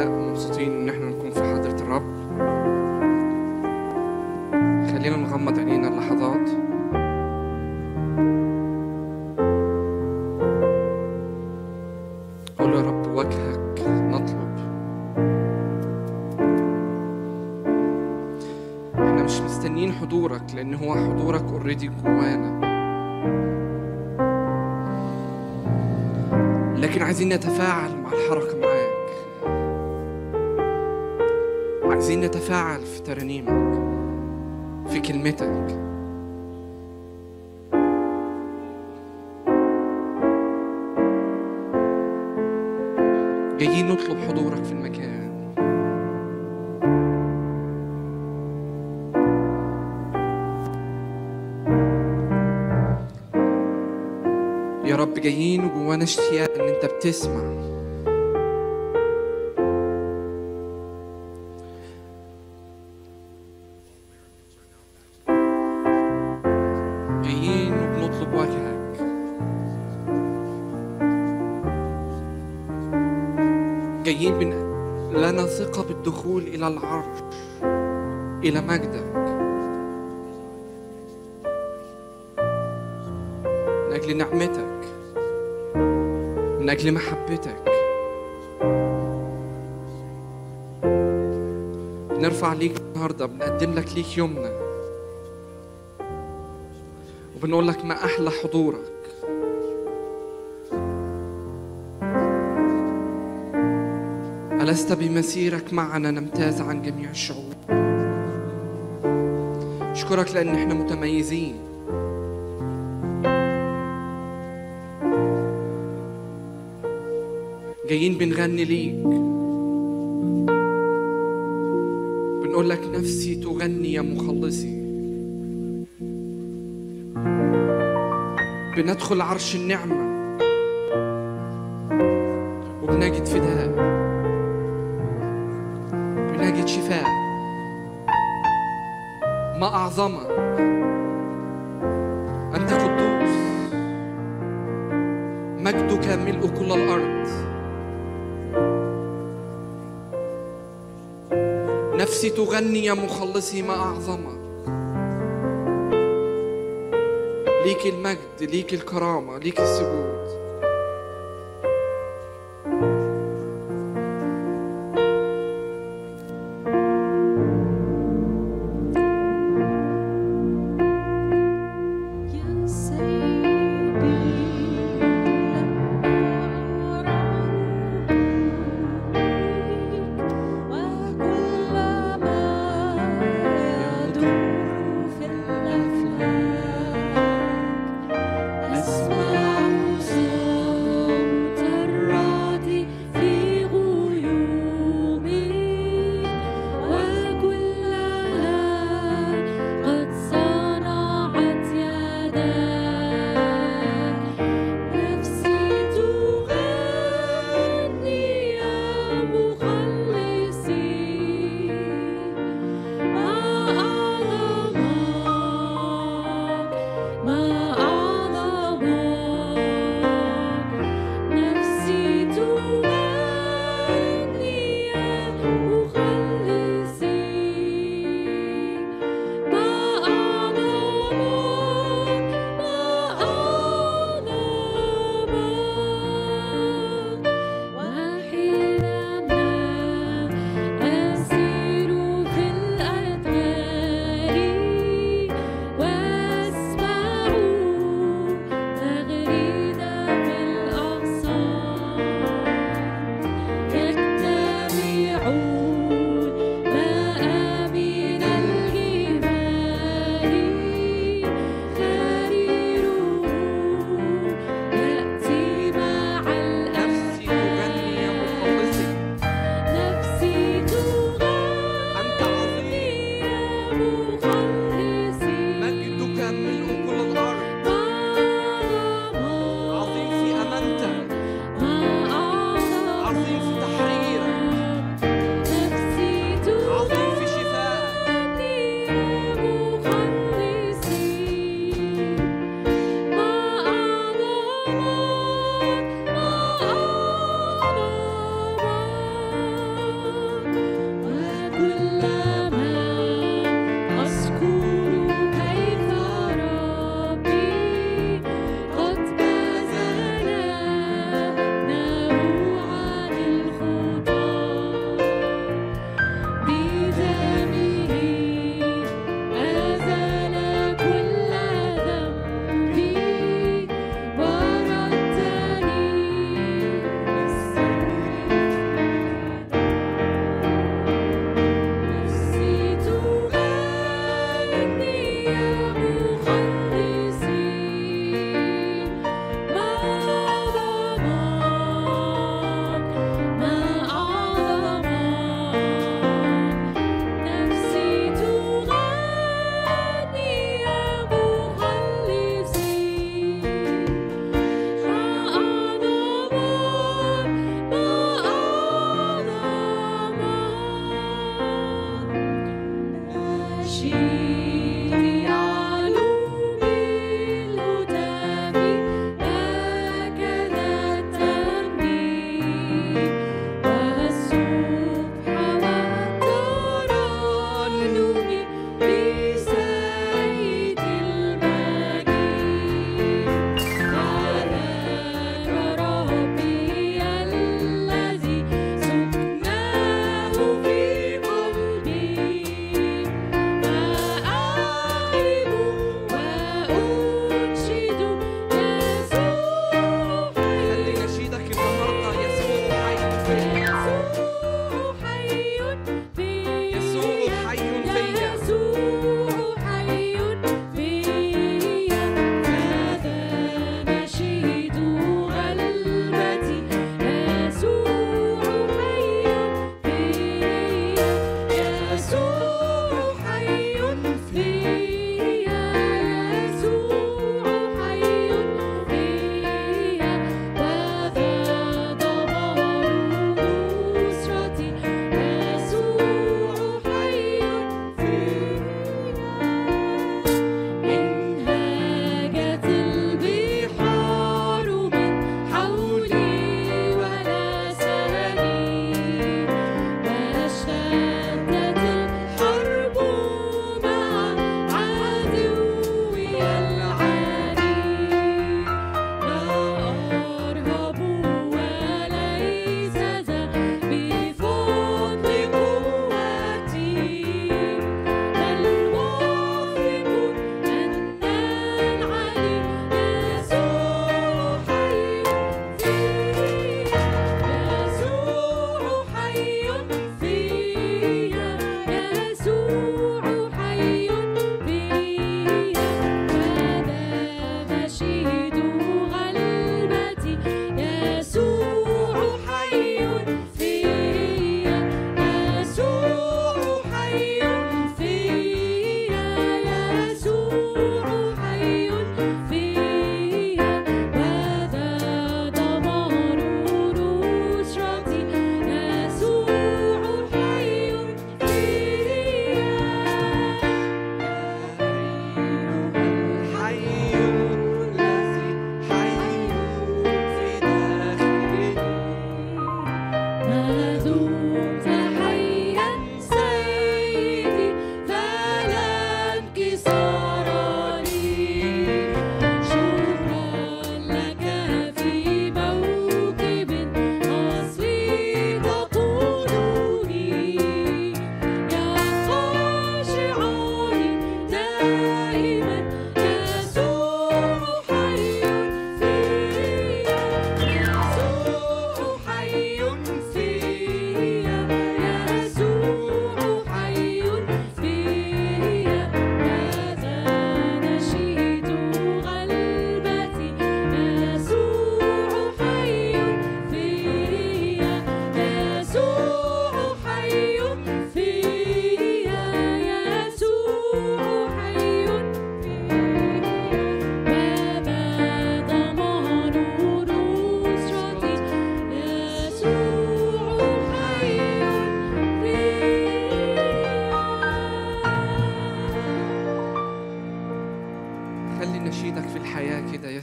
سعداء ومبسوطين ان احنا نكون في حضرة الرب خلينا نغمض عينينا لحظات قول يا رب وجهك نطلب احنا مش مستنيين حضورك لان هو حضورك اوريدي جوانا لكن عايزين نتفاعل مع الحركة معاك عايزين نتفاعل في ترانيمك في كلمتك جايين نطلب حضورك في المكان يا رب جايين وجوانا اشتياق ان انت بتسمع جايين وبنطلب وجهك جايين من لنا ثقة بالدخول إلى العرش إلى مجدك من أجل نعمتك من أجل محبتك بنرفع ليك النهاردة بنقدم لك ليك يومنا وبنقول لك ما أحلى حضورك ألست بمسيرك معنا نمتاز عن جميع الشعوب أشكرك لأن احنا متميزين جايين بنغني ليك بنقول لك نفسي تغني يا مخلصي بندخل عرش النعمة وبنجد فداء بنجد شفاء ما أعظمك أنت قدوس مجدك ملء كل الأرض نفسي تغني يا مخلصي ما أعظمك ليك المجد ليك الكرامة ليك السجود يا سيدي لما رأيك وكل ما يدور في الأفلاك أسمع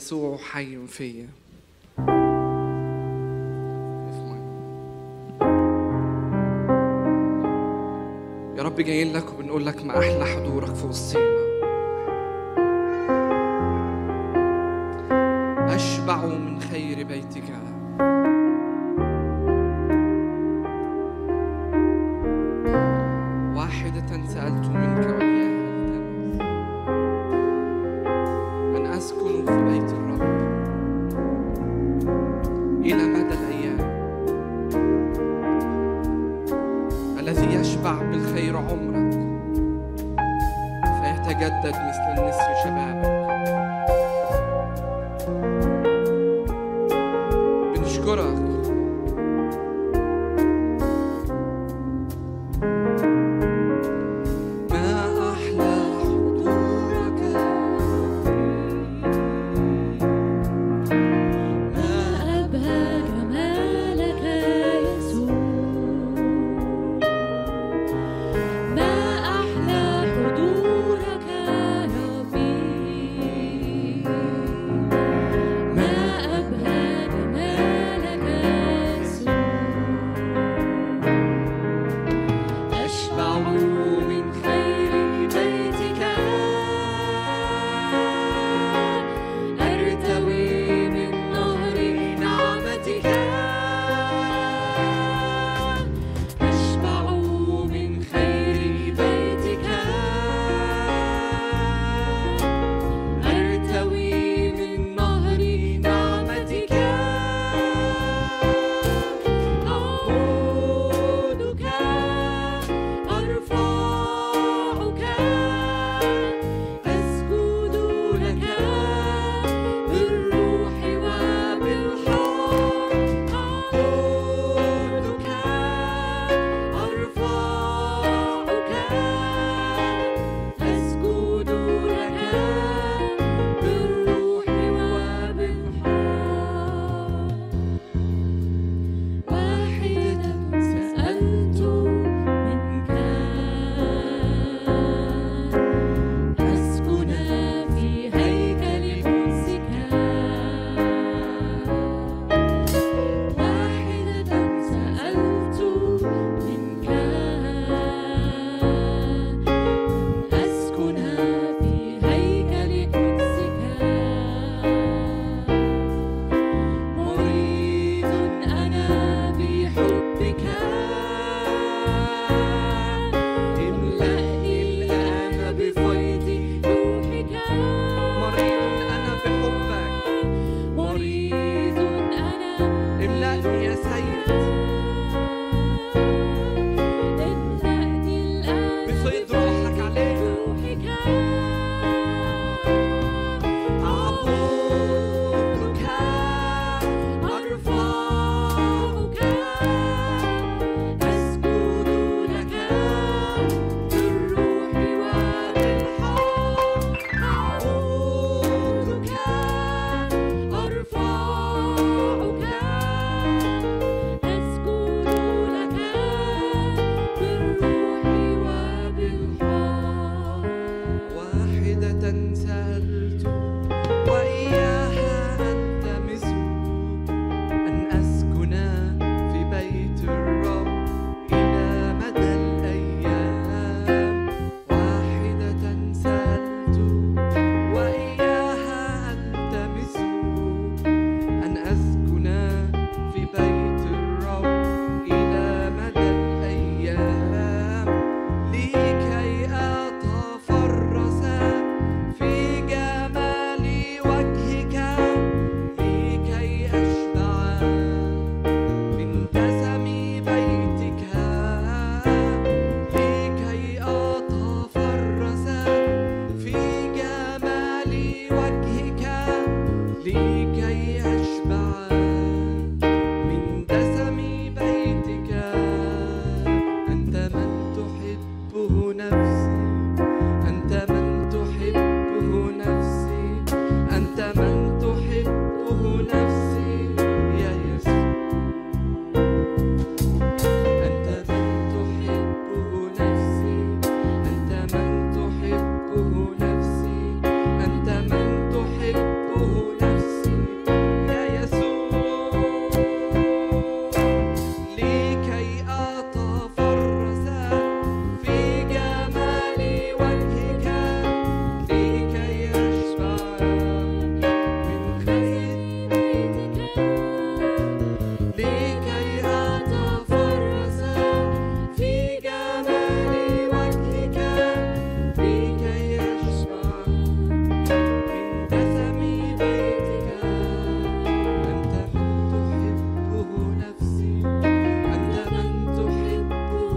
يسوع حي فيا يا رب جايين لك وبنقول لك ما احلى حضورك في وسطينا اشبع من خير بيتك واحدة سألت منك وإياها التمس أن أسكن في بيت الرب إلى مدى الأيام الذي يشبع بالخير عمرك فيتجدد مثل النسر شبابك بنشكرك ما أحلى حضورك ما أبهى جمالك يسوع ما أحلى حضورك ربي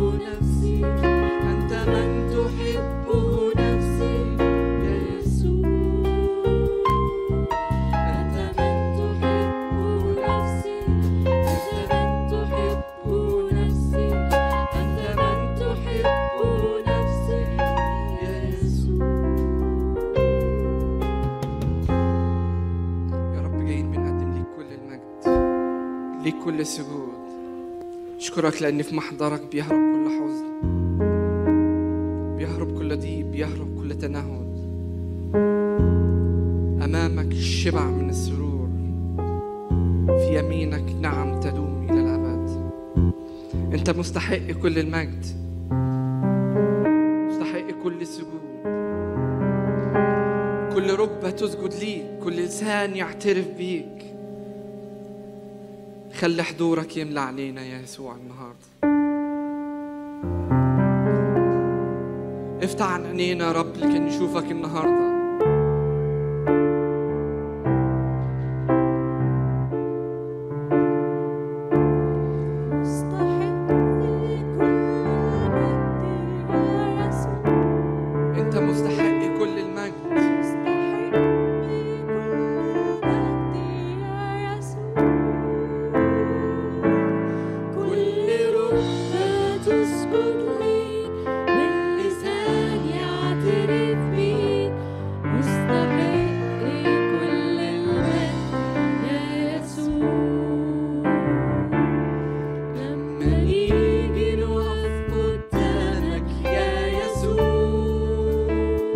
نفسي أنت من تحبه نفسي يا يسوع أنت من تحبه نفسي أنت من تحبه نفسي أنت من تحبه نفسي يا يسوع يا رب جايين بنقدم ليك كل المجد ليك كل سجود اشكرك لان في محضرك بيهرب كل حزن بيهرب كل ضيق بيهرب كل تنهد امامك الشبع من السرور في يمينك نعم تدوم الى الابد انت مستحق كل المجد مستحق كل السجود كل ركبة تسجد ليك كل لسان يعترف بيك خلي حضورك يملى علينا يا يسوع النهاردة افتح عن عينينا يا رب لكي نشوفك النهاردة مستحق كل المجد يا يسوع انت مستحق كل المجد مستحق كل مجد يا يسوع كل ركبة تسجد ليك واللسان يعترف بيك مستحق كل المجد يا يسوع لما نيجي نقف قدامك يا يسوع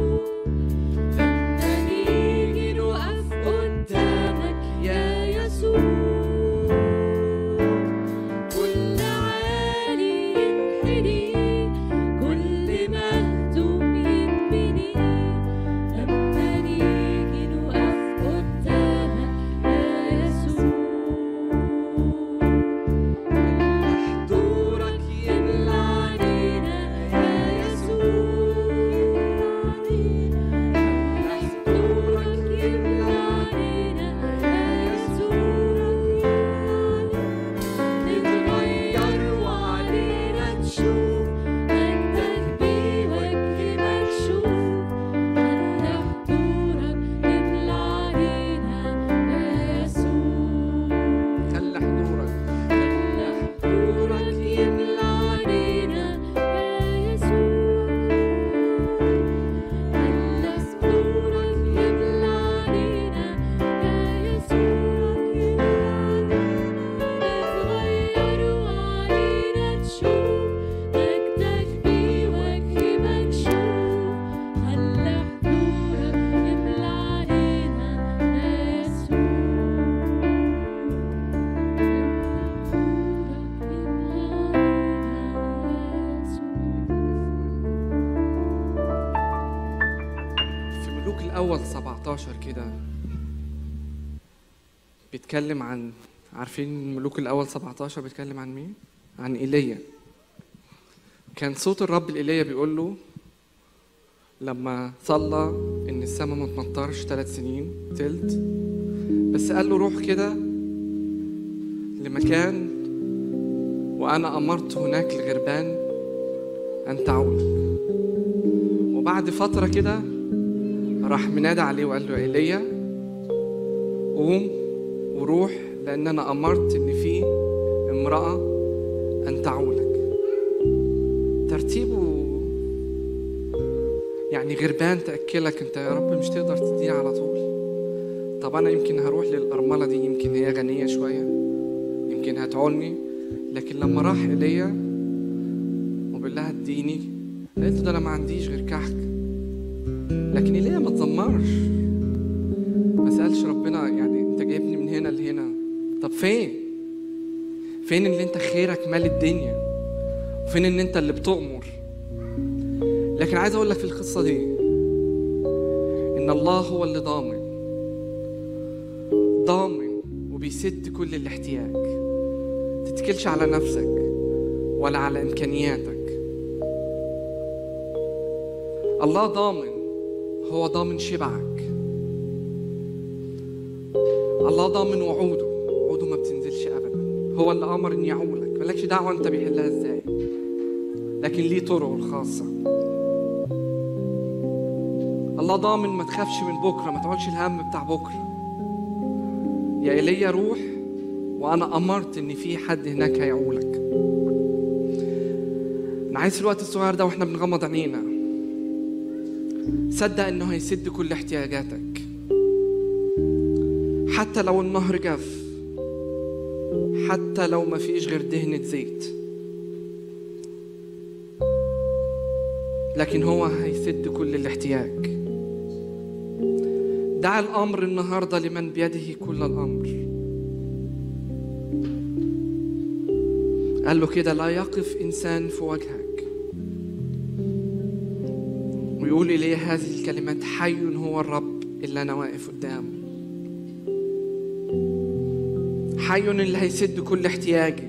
لما نيجي نقف قدامك يا يسوع كل عالي ينحني كل مهزوم يتبني لما نيجي نقف قدامك يا يسوع حضورك يملى علينا يا يسوع حضورك يملى علينا يا يسوع نتغير وعلينا تشوف مجدك بوجه مكشوف خلي حضورك يملى علينا يا يسوع خلي حضورك خلي حضورك يملى علينا يا يسوع خلي حضورك يملى علينا يا يسوع نتغير وعلينا تشوف مجدك بوجه مكشوف خلي حضورك يملى علينا يا في ملوك الأول 17 كده بيتكلم عن عارفين ملوك الأول 17 بيتكلم عن مين؟ عن إيليا كان صوت الرب لإيليا بيقول له لما صلى إن السماء ما تمطرش ثلاث سنين تلت بس قال له روح كده لمكان وأنا أمرت هناك الغربان أن تعولك وبعد فترة كده راح منادى عليه وقال له ايليا قوم وروح لان انا امرت ان في امراه ان تعولك ترتيبه يعني غربان تاكلك انت يا رب مش تقدر تديني على طول طب انا يمكن هروح للارمله دي يمكن هي غنيه شويه يمكن هتعولني لكن لما راح ايليا وبيقول لها اديني قالت له ده انا ما عنديش غير كحك لكن ايليا ما تزمرش ما سالش ربنا يعني انت جايبني من هنا لهنا طب فين فين اللي انت خيرك مال الدنيا وفين ان انت اللي بتؤمر لكن عايز اقول لك في القصه دي ان الله هو اللي ضامن ضامن وبيسد كل الاحتياج تتكلش على نفسك ولا على امكانياتك الله ضامن هو ضامن شبعك الله ضامن وعوده وعوده ما بتنزلش ابدا هو اللي امر ان يعولك مالكش دعوه انت بيحلها ازاي لكن ليه طرقه الخاصة الله ضامن ما تخافش من بكرة ما تقعدش الهم بتاع بكرة يا ايليا روح وانا امرت ان في حد هناك هيعولك انا عايز في الوقت الصغير ده واحنا بنغمض عينينا صدق انه هيسد كل احتياجاتك حتى لو النهر جف حتى لو ما فيش غير دهنة زيت لكن هو هيسد كل الاحتياج دع الأمر النهاردة لمن بيده كل الأمر قال له كده لا يقف إنسان في وجهك ويقول إليه هذه الكلمات حي هو الرب اللي أنا واقف قدامه حي اللي هيسد كل احتياجي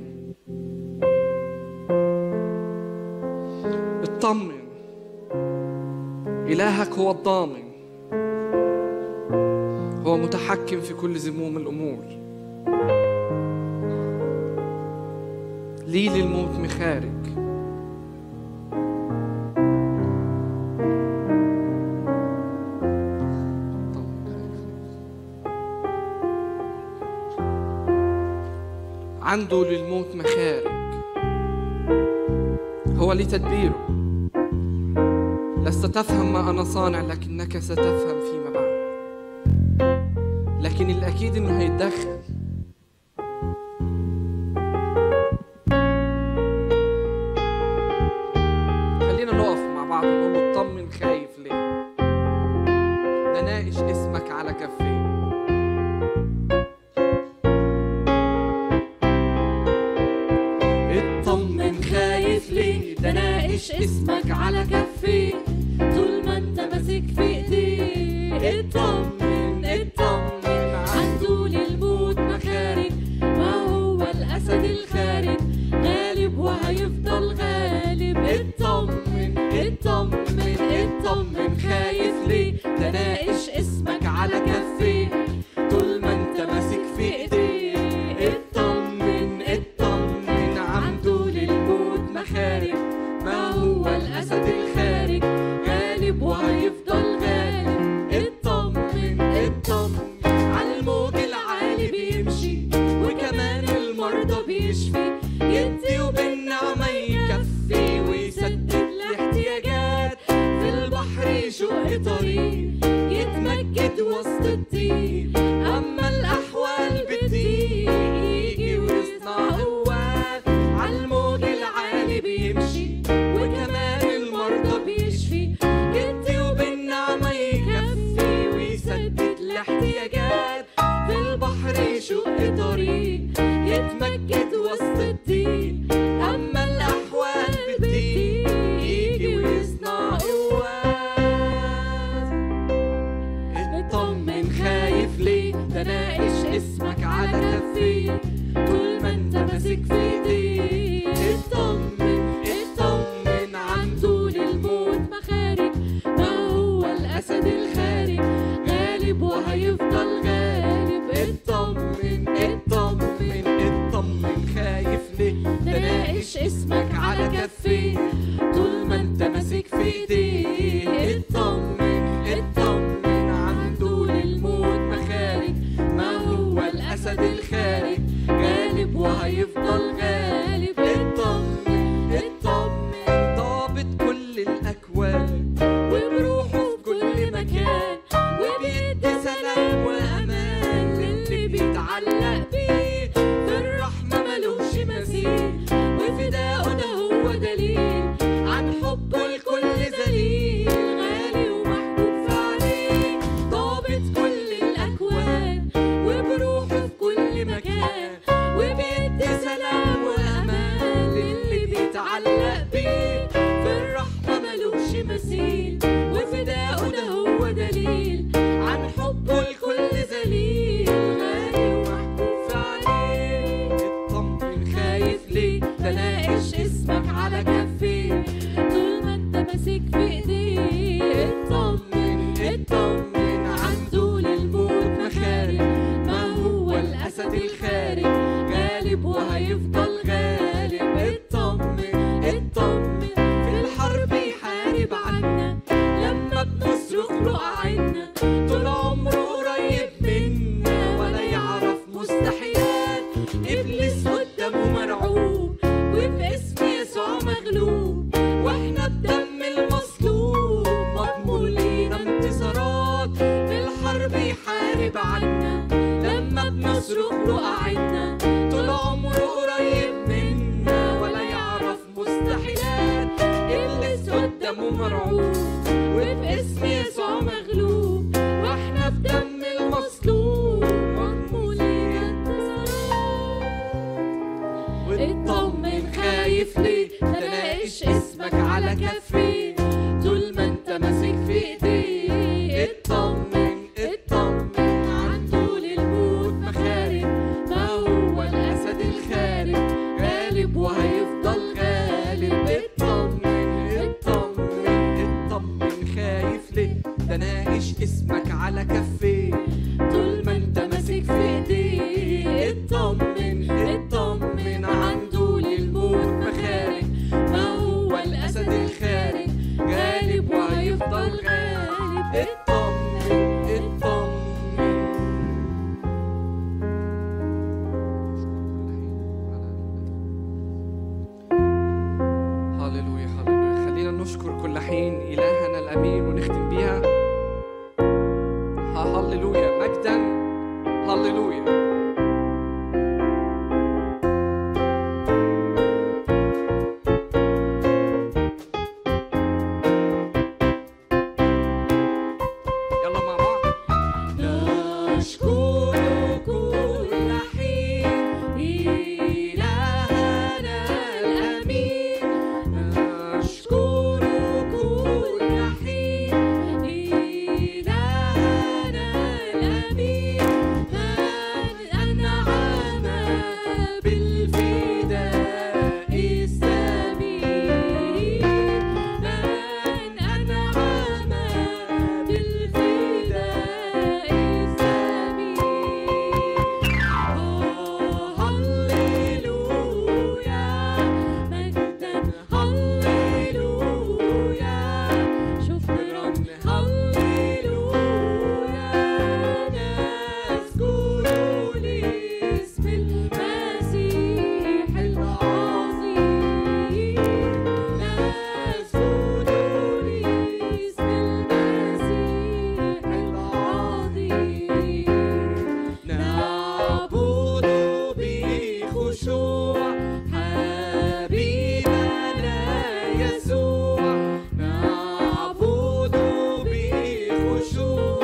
اطمن إلهك هو الضامن هو متحكم في كل زموم الأمور ليه للموت مخارج عنده للموت مخارج هو لتدبيره لست تفهم ما أنا صانع لكنك ستفهم فيما بعد لكن الأكيد إنه هيتدخل خلينا نقف مع بعض ونقول له اطمن خايف ليه ده ناقش اسمك على كفيه اطمن خايف ليه ده ناقش اسمك على كفي طول ما انت ماسك في ايديه اطمن اطمن عنده للموت مخارج ما هو الاسد الخارج غالب وهيفضل غالب اطمن اطمن اطمن خايف ليه ده ناقش اسمك على كفي طول ما انت ماسك في ايديه اطمن اطمن عنده للموت مخارج ما هو الاسد الخارج غالب وهيفضل غالب اطمن اطمن على الموج العالي بيمشي وكمان المرضى بيشفي يدي وبالنعمة يكفي ويسدد الاحتياجات في البحر يشق طريق يتمجد وسط الطين أما الأحوال بتضيق يجي ويصنع قوات عالموج العالي بيمشي وكمان المرضى بيشفي يدي وبالنعمة يكفي ويسدد الاحتياجات في البحر يشق طريق يتمجد وسط الطين أما الأحوال بتضيق يجي ويصنع قوات اطمن خايف ليه ده ناقش اسمك على كفي طول ما انت ماسك في ايديه اطمن اطمن عنده للموت مخارج ما هو الاسد الخارج غالب وهيفضل غالب اطمن اطمن اطمن خايف ليه ده ناقش اسمك على كفي طول ما انت ماسك في ايديه اطمن اطمن عنده للموت مخارج ما هو الاسد الخارج غالب وهيفضل غالب اطمن اطمن ضابط كل الأكوان وبروحه في كل مكان وبيدي سلام وامان للي بيتعلق بيه في الرحمه ملوش مثيل وفداؤه ده هو دليل عن حبه الكل ذليل غالي ومحبوب في عليه ضابط كل الاكوان وبروحه في كل مكان وبيدي سلام وامان للي بيتعلق بيه في الرحمه ملوش مثيل وفداؤه ده هو دليل عن حبه الكل ذليل غالي ومحبوب في عليه اطمن خايف ليه ده ناقش اسمك على كفي طول ما انت ماسك في ايديه اطمن اطمن عنده للموت مخارج ما هو الاسد الخارج غالب وهيفضل غالب اطمن اطمن مغلوب واحنا بدم المصلوب مضمولين انتصارات في الحرب يحارب عنا لما بنصرخ له قعدنا طول عمره قريب منا ولا يعرف مستحيلات ابليس قدامه مرعوب وباسم يسوع مغلوب واحنا في دم المصلوب مضمونين انتصارات اطمن خايف ليه ده ناقش اسمك على كفي طول ما انت ماسك في ايديه اطمن اطمن عن طول الموت مخارج ما هو الاسد الخارج غالب وهيفضل غالب اطمن اطمن اطمن خايف ليه ده ناقش اسمك على كفيه طول ما انت ماسك في ايديه اطمن اطمن عن طول الموت مخارج ما هو الاسد الخارج غالب وهيفضل غالب اطمن اطمن هللويا هللويا خلينا نشكر كل حين إلهنا الأمين ونختم بيها ها- هللويا مجدا هللويا يلا مع بعض نشكر كل حين إلهنا الأمين نشكر كل حين إلهنا الأمين من أنعم بالفداء الثمين من أنعم بالفداء الثمين هللويا مجدا هللويا شكرا هللويا نسجد لاسم المسيح العظيم نسجد لاسم المسيح العظيم نعبد بخشوع حبيبنا يسوع نعبد بخشوع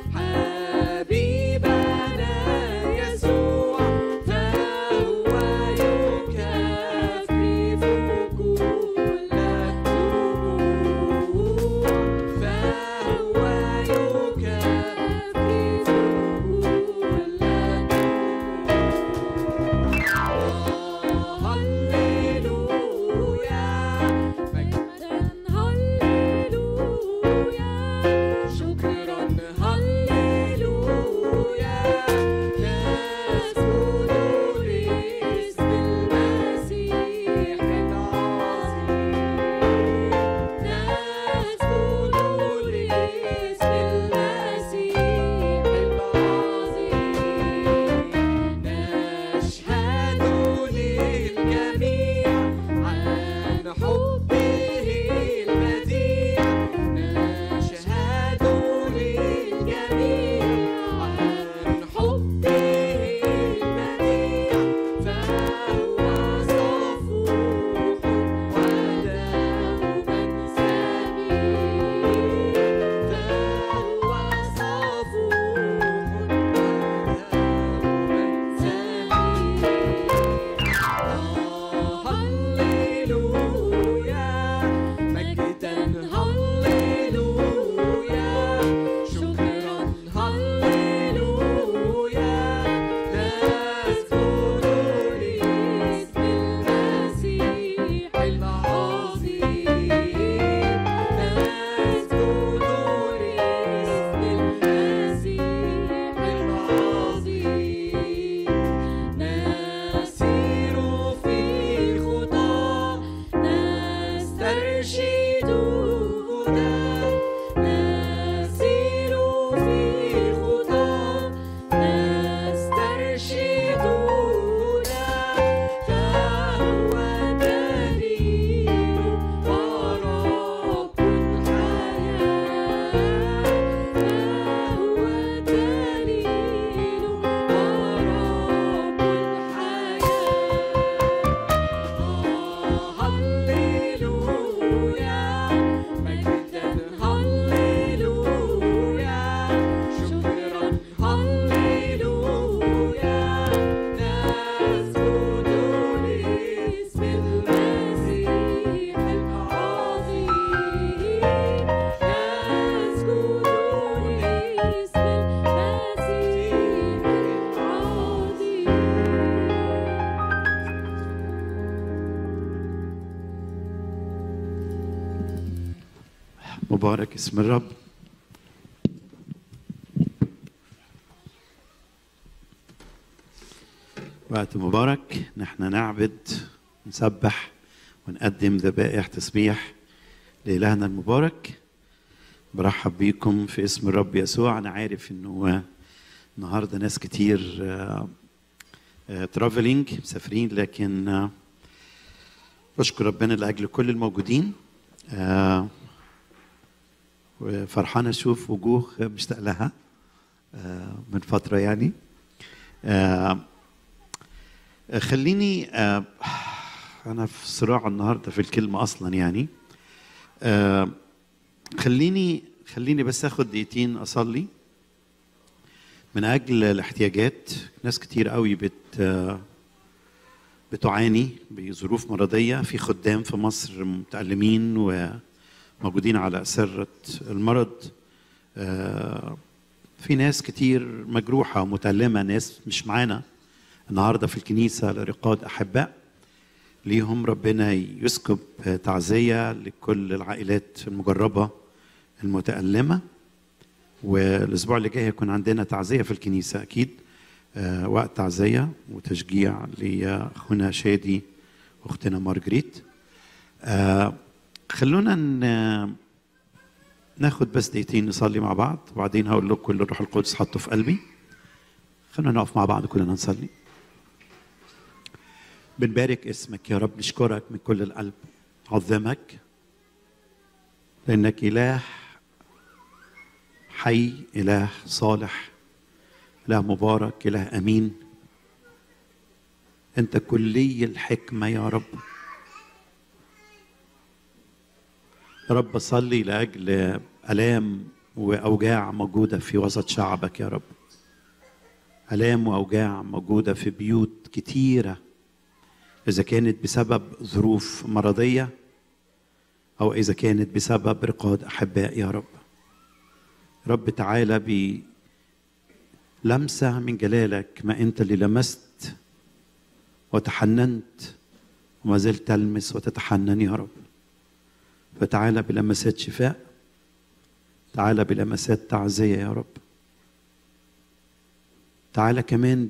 حبيبنا يسوع فهو يكفي كل الدموع فهو يكفي كل الدموع هللويا مجدا هللويا شكرا هللويا نسجد لاسم المسيح العظيم نسجد لاسم المسيح العظيم نشهد للجميع عن حبه البديع نشهد للجميع عن حبه البديع فهو صفوح ودوما سميع فهو صفوح هللويا مجدا هللويا شكرا هللويا نسجد لاسم المسيح العظيم نسجد لاسم المسيح العظيم نسير في خطاه نسترشد هداه نسير في خطاه نسترشد هداه فهو دليل مبارك اسم الرب وقت مبارك نحن نعبد نسبح ونقدم ذبائح تسبيح لإلهنا المبارك برحب بيكم في اسم الرب يسوع أنا عارف إنه النهاردة ناس كتير ترافلينج مسافرين لكن آه، بشكر ربنا لأجل كل الموجودين آه، وفرحان أشوف وجوه مشتاق لها آه، من فترة يعني آه، خليني آه، أنا في صراع النهاردة في الكلمة أصلا يعني آه، خليني خليني بس اخد دقيقتين اصلي من اجل الاحتياجات ناس كتير قوي بت بتعاني بظروف مرضيه في خدام في مصر متالمين وموجودين على اسره المرض آه، في ناس كتير مجروحه ومتالمه ناس مش معانا النهارده في الكنيسه لرقاد احباء ليهم ربنا يسكب تعزيه لكل العائلات المجربه المتألمة والأسبوع اللي جاي هيكون عندنا تعزية في الكنيسة أكيد آه وقت تعزية وتشجيع لأخونا شادي وأختنا مارجريت آه خلونا ن- ناخد بس دقيقتين نصلي مع بعض وبعدين هقول لكم اللي الروح القدس حطه في قلبي خلونا نقف مع بعض كلنا نصلي بنبارك اسمك يا رب نشكرك من كل القلب عظمك لأنك إله حي إله صالح إله مبارك إله أمين أنت كلي الحكمة يا رب يا رب صلي لأجل آلام وأوجاع موجودة في وسط شعبك يا رب آلام وأوجاع موجودة في بيوت كتيرة إذا كانت بسبب ظروف مرضية أو إذا كانت بسبب رقاد أحباء يا رب رب تعالى بلمسة من جلالك ما أنت اللي لمست وتحننت وما زلت تلمس وتتحنن يا رب فتعالى بلمسات شفاء تعالى بلمسات تعزية يا رب تعالى كمان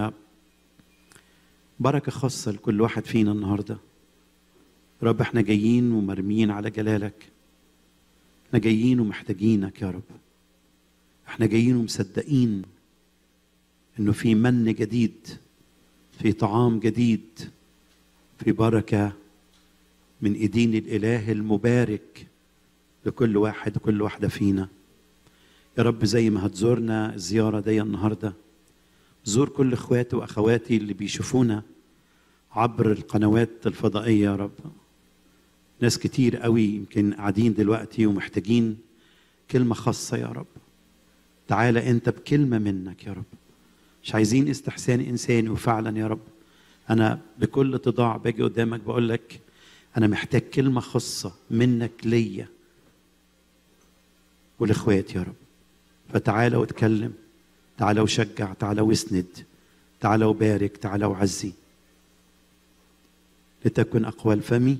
ببركة خاصة لكل واحد فينا النهارده رب احنا جايين ومرميين على جلالك احنا جايين ومحتاجينك يا رب احنا جايين ومصدقين انه في من جديد في طعام جديد في بركه من ايدين الاله المبارك لكل واحد وكل واحده فينا يا رب زي ما هتزورنا الزياره دي النهارده زور كل اخواتي واخواتي اللي بيشوفونا عبر القنوات الفضائيه يا رب ناس كتير قوي يمكن قاعدين دلوقتي ومحتاجين كلمة خاصة يا رب تعالى أنت بكلمة منك يا رب مش عايزين استحسان إنساني وفعلا يا رب أنا بكل تضاع باجي قدامك بقول لك أنا محتاج كلمة خاصة منك ليا والإخوات يا رب فتعالى واتكلم تعالى وشجع تعالى واسند تعالى وبارك تعالى وعزي لتكن أقوال فمي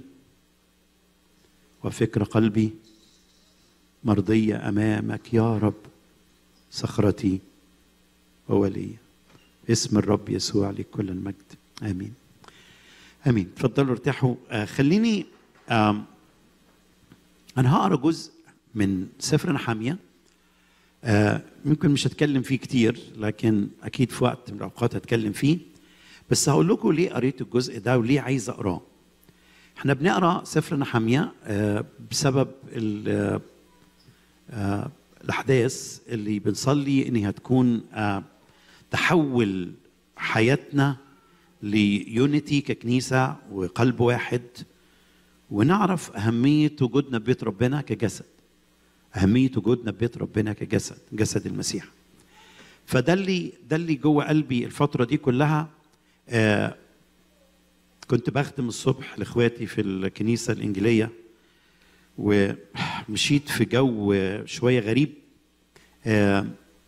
وفكر قلبي مرضية أمامك يا رب صخرتي وولي اسم الرب يسوع لكل المجد آمين آمين تفضلوا ارتاحوا آه خليني آم أنا هقرأ جزء من سفر نحامية آه ممكن مش هتكلم فيه كتير لكن أكيد في وقت من الأوقات هتكلم فيه بس هقول لكم ليه قريت الجزء ده وليه عايز أقراه احنا بنقرا سفر نحمية آه، بسبب ال- آه، الاحداث اللي بنصلي انها تكون آه، تحول حياتنا ليونيتي ككنيسه وقلب واحد ونعرف اهميه وجودنا ببيت ربنا كجسد اهميه وجودنا ببيت ربنا كجسد جسد المسيح فده اللي ده اللي جوه قلبي الفتره دي كلها آه كنت بخدم الصبح لاخواتي في الكنيسه الانجيليه ومشيت في جو شويه غريب آه،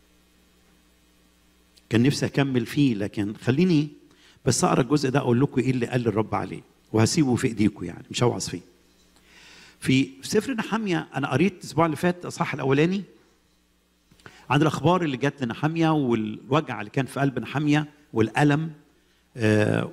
كان نفسي اكمل فيه لكن خليني بس اقرا الجزء ده اقول لكم ايه اللي قال الرب عليه وهسيبه في ايديكم يعني مش هوعظ فيه في سفر نحمية انا قريت الاسبوع اللي فات الاصحاح الاولاني عن الاخبار اللي جت لنحمية والوجع اللي كان في قلب نحمية والالم آه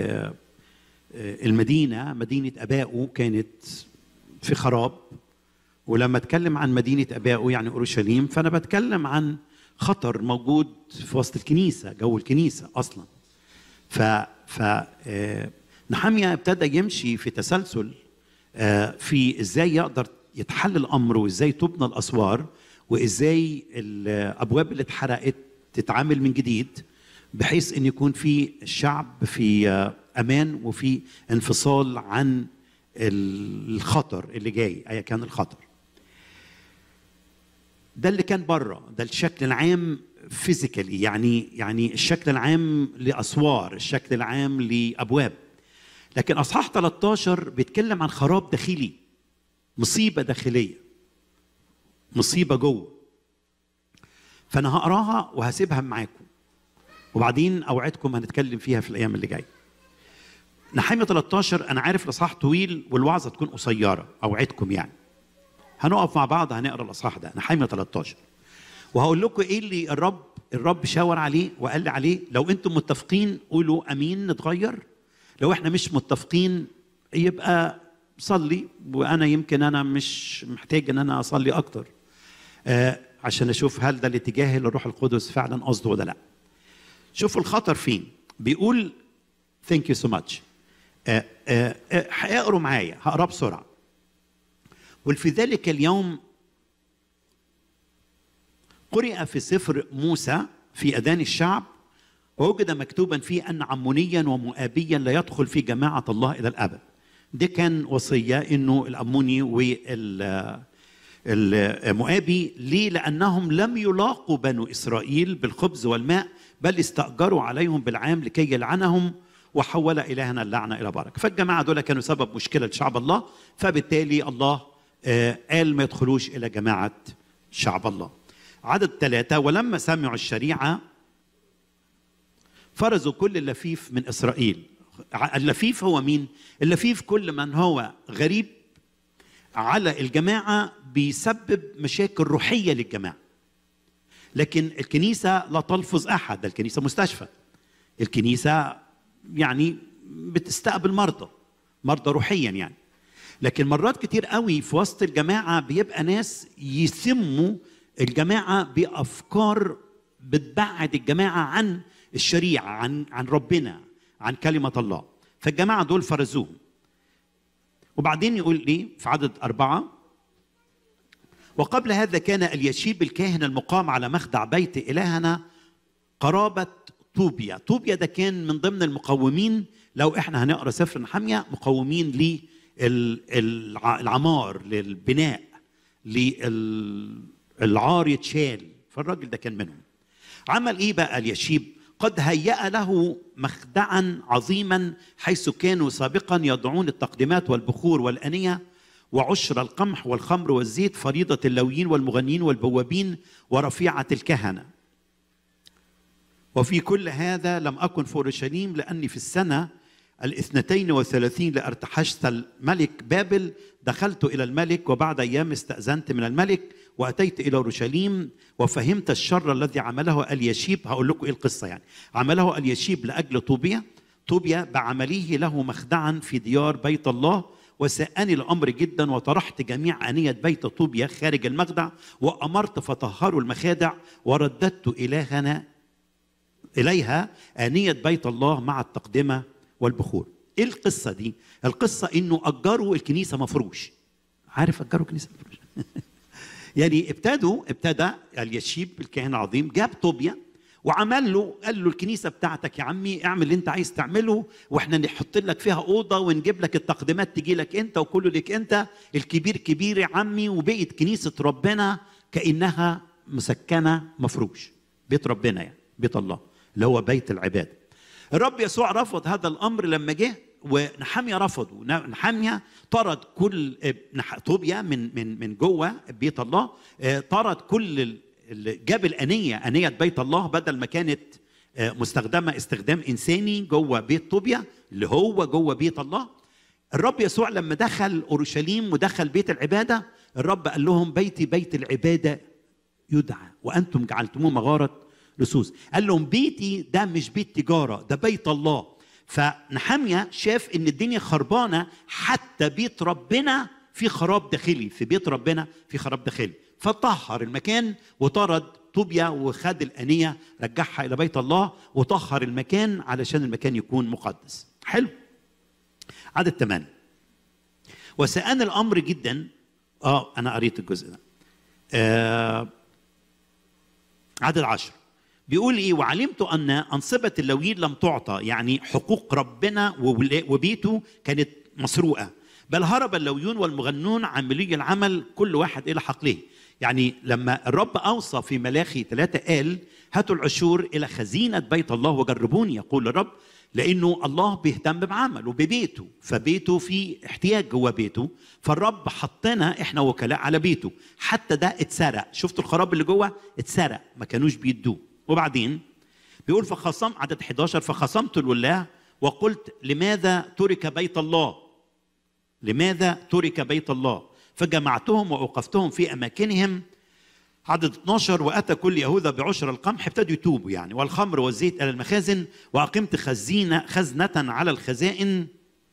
والمدينه مدينه ابائه كانت في خراب ولما اتكلم عن مدينه ابائه يعني اورشليم فانا بتكلم عن خطر موجود في وسط الكنيسه جو الكنيسه اصلا ف ف آه، نحمية ابتدى يمشي في تسلسل آه، في ازاي يقدر يتحل الامر وازاي تبنى الاسوار وازاي الابواب اللي اتحرقت تتعامل من جديد بحيث ان يكون في الشعب في آه، امان وفي انفصال عن الخطر اللي جاي ايا كان الخطر ده اللي كان بره ده الشكل العام فيزيكالي يعني يعني الشكل العام لاسوار الشكل العام لابواب لكن اصحاح 13 بيتكلم عن خراب داخلي مصيبه داخليه مصيبه جوه فانا هقراها وهسيبها معاكم وبعدين اوعدكم هنتكلم فيها في الايام اللي جايه نحمية 13 انا عارف الاصحاح طويل والوعظه تكون قصيره اوعدكم يعني هنقف مع بعض هنقرا الاصحاح ده نحمية 13 وهقول لكم ايه اللي الرب الرب شاور عليه وقال لي عليه لو انتم متفقين قولوا امين نتغير لو احنا مش متفقين يبقى صلي وانا يمكن انا مش محتاج ان انا اصلي اكتر آه عشان اشوف هل ده الاتجاه اللي الروح القدس فعلا قصده ولا لا شوفوا الخطر فين بيقول ثانك يو سو ماتش اقروا معايا هقرا بسرعه وفي ذلك اليوم قرئ في سفر موسى في اذان الشعب ووجد مكتوبا فيه ان عمونيا ومؤابيا لا يدخل في جماعه الله الى الابد دي كان وصيه انه الاموني وال المؤابي ليه؟ لأنهم لم يلاقوا بنو إسرائيل بالخبز والماء بل استأجروا عليهم بالعام لكي يلعنهم وحول إلهنا اللعنة إلى بركة فالجماعة دول كانوا سبب مشكلة لشعب الله فبالتالي الله آه قال ما يدخلوش إلى جماعة شعب الله عدد ثلاثة ولما سمعوا الشريعة فرزوا كل اللفيف من إسرائيل اللفيف هو مين؟ اللفيف كل من هو غريب على الجماعة بيسبب مشاكل روحية للجماعة لكن الكنيسة لا تلفظ أحد الكنيسة مستشفى الكنيسة يعني بتستقبل مرضى مرضى روحيا يعني لكن مرات كتير قوي في وسط الجماعة بيبقى ناس يسموا الجماعة بأفكار بتبعد الجماعة عن الشريعة عن عن ربنا عن كلمة الله فالجماعة دول فرزوهم وبعدين يقول لي في عدد أربعة وقبل هذا كان اليشيب الكاهن المقام على مخدع بيت إلهنا قرابة طوبيا طوبيا ده كان من ضمن المقومين لو احنا هنقرا سفر نحمية مقومين للعمار للبناء للعار يتشال فالراجل ده كان منهم عمل ايه بقى اليشيب قد هيأ له مخدعا عظيما حيث كانوا سابقا يضعون التقدمات والبخور والأنية وعشر القمح والخمر والزيت فريضة اللويين والمغنين والبوابين ورفيعة الكهنة وفي كل هذا لم أكن في أورشليم لأني في السنة الاثنتين وثلاثين لأرتحشت الملك بابل دخلت إلى الملك وبعد أيام استأذنت من الملك وأتيت إلى أورشليم وفهمت الشر الذي عمله اليشيب هقول لكم إيه القصة يعني عمله اليشيب لأجل طوبيا طوبيا بعمله له مخدعا في ديار بيت الله وساءني الأمر جدا وطرحت جميع أنية بيت طوبيا خارج المخدع وأمرت فطهروا المخادع ورددت إلهنا إليها آنية بيت الله مع التقدمة والبخور ايه القصة دي؟ القصة انه اجروا الكنيسة مفروش عارف اجروا الكنيسة مفروش يعني ابتدوا ابتدى اليشيب الكاهن العظيم جاب طوبيا وعمل له قال له الكنيسة بتاعتك يا عمي اعمل اللي انت عايز تعمله واحنا نحط لك فيها أوضة ونجيب لك التقديمات تجي لك انت وكله لك انت الكبير كبير يا عمي وبقت كنيسة ربنا كأنها مسكنة مفروش بيت ربنا يعني بيت الله اللي هو بيت العباده الرب يسوع رفض هذا الامر لما جه ونحاميه رفضه نحاميه طرد كل طوبيا من من من جوه بيت الله طرد كل جاب الانيه انيه بيت الله بدل ما كانت مستخدمه استخدام انساني جوه بيت طوبيا اللي هو جوه بيت الله الرب يسوع لما دخل اورشليم ودخل بيت العباده الرب قال لهم بيتي بيت العباده يدعى وانتم جعلتموه مغاره لصوص قال لهم بيتي ده مش بيت تجاره ده بيت الله فنحمية شاف ان الدنيا خربانه حتى بيت ربنا في خراب داخلي في بيت ربنا في خراب داخلي فطهر المكان وطرد طوبيا وخد الانيه رجعها الى بيت الله وطهر المكان علشان المكان يكون مقدس حلو عدد ثمانية وسأن الأمر جدا اه أنا قريت الجزء ده آه عدد عشر بيقول ايه وعلمت ان انصبه اللويين لم تعطى يعني حقوق ربنا وولا- وبيته كانت مسروقه بل هرب اللويون والمغنون عاملي العمل كل واحد الى حقله يعني لما الرب اوصى في ملاخي ثلاثة قال هاتوا العشور الى خزينه بيت الله وجربوني يقول الرب لانه الله بيهتم بعمله ببيته فبيته في احتياج جوه بيته فالرب حطنا احنا وكلاء على بيته حتى ده اتسرق شفتوا الخراب اللي جوه اتسرق ما كانوش بيدوه وبعدين بيقول فخصم عدد 11 فخصمت لله وقلت لماذا ترك بيت الله لماذا ترك بيت الله فجمعتهم واوقفتهم في اماكنهم عدد 12 واتى كل يهوذا بعشر القمح ابتدوا يتوبوا يعني والخمر والزيت الى المخازن واقمت خزينه خزنه على الخزائن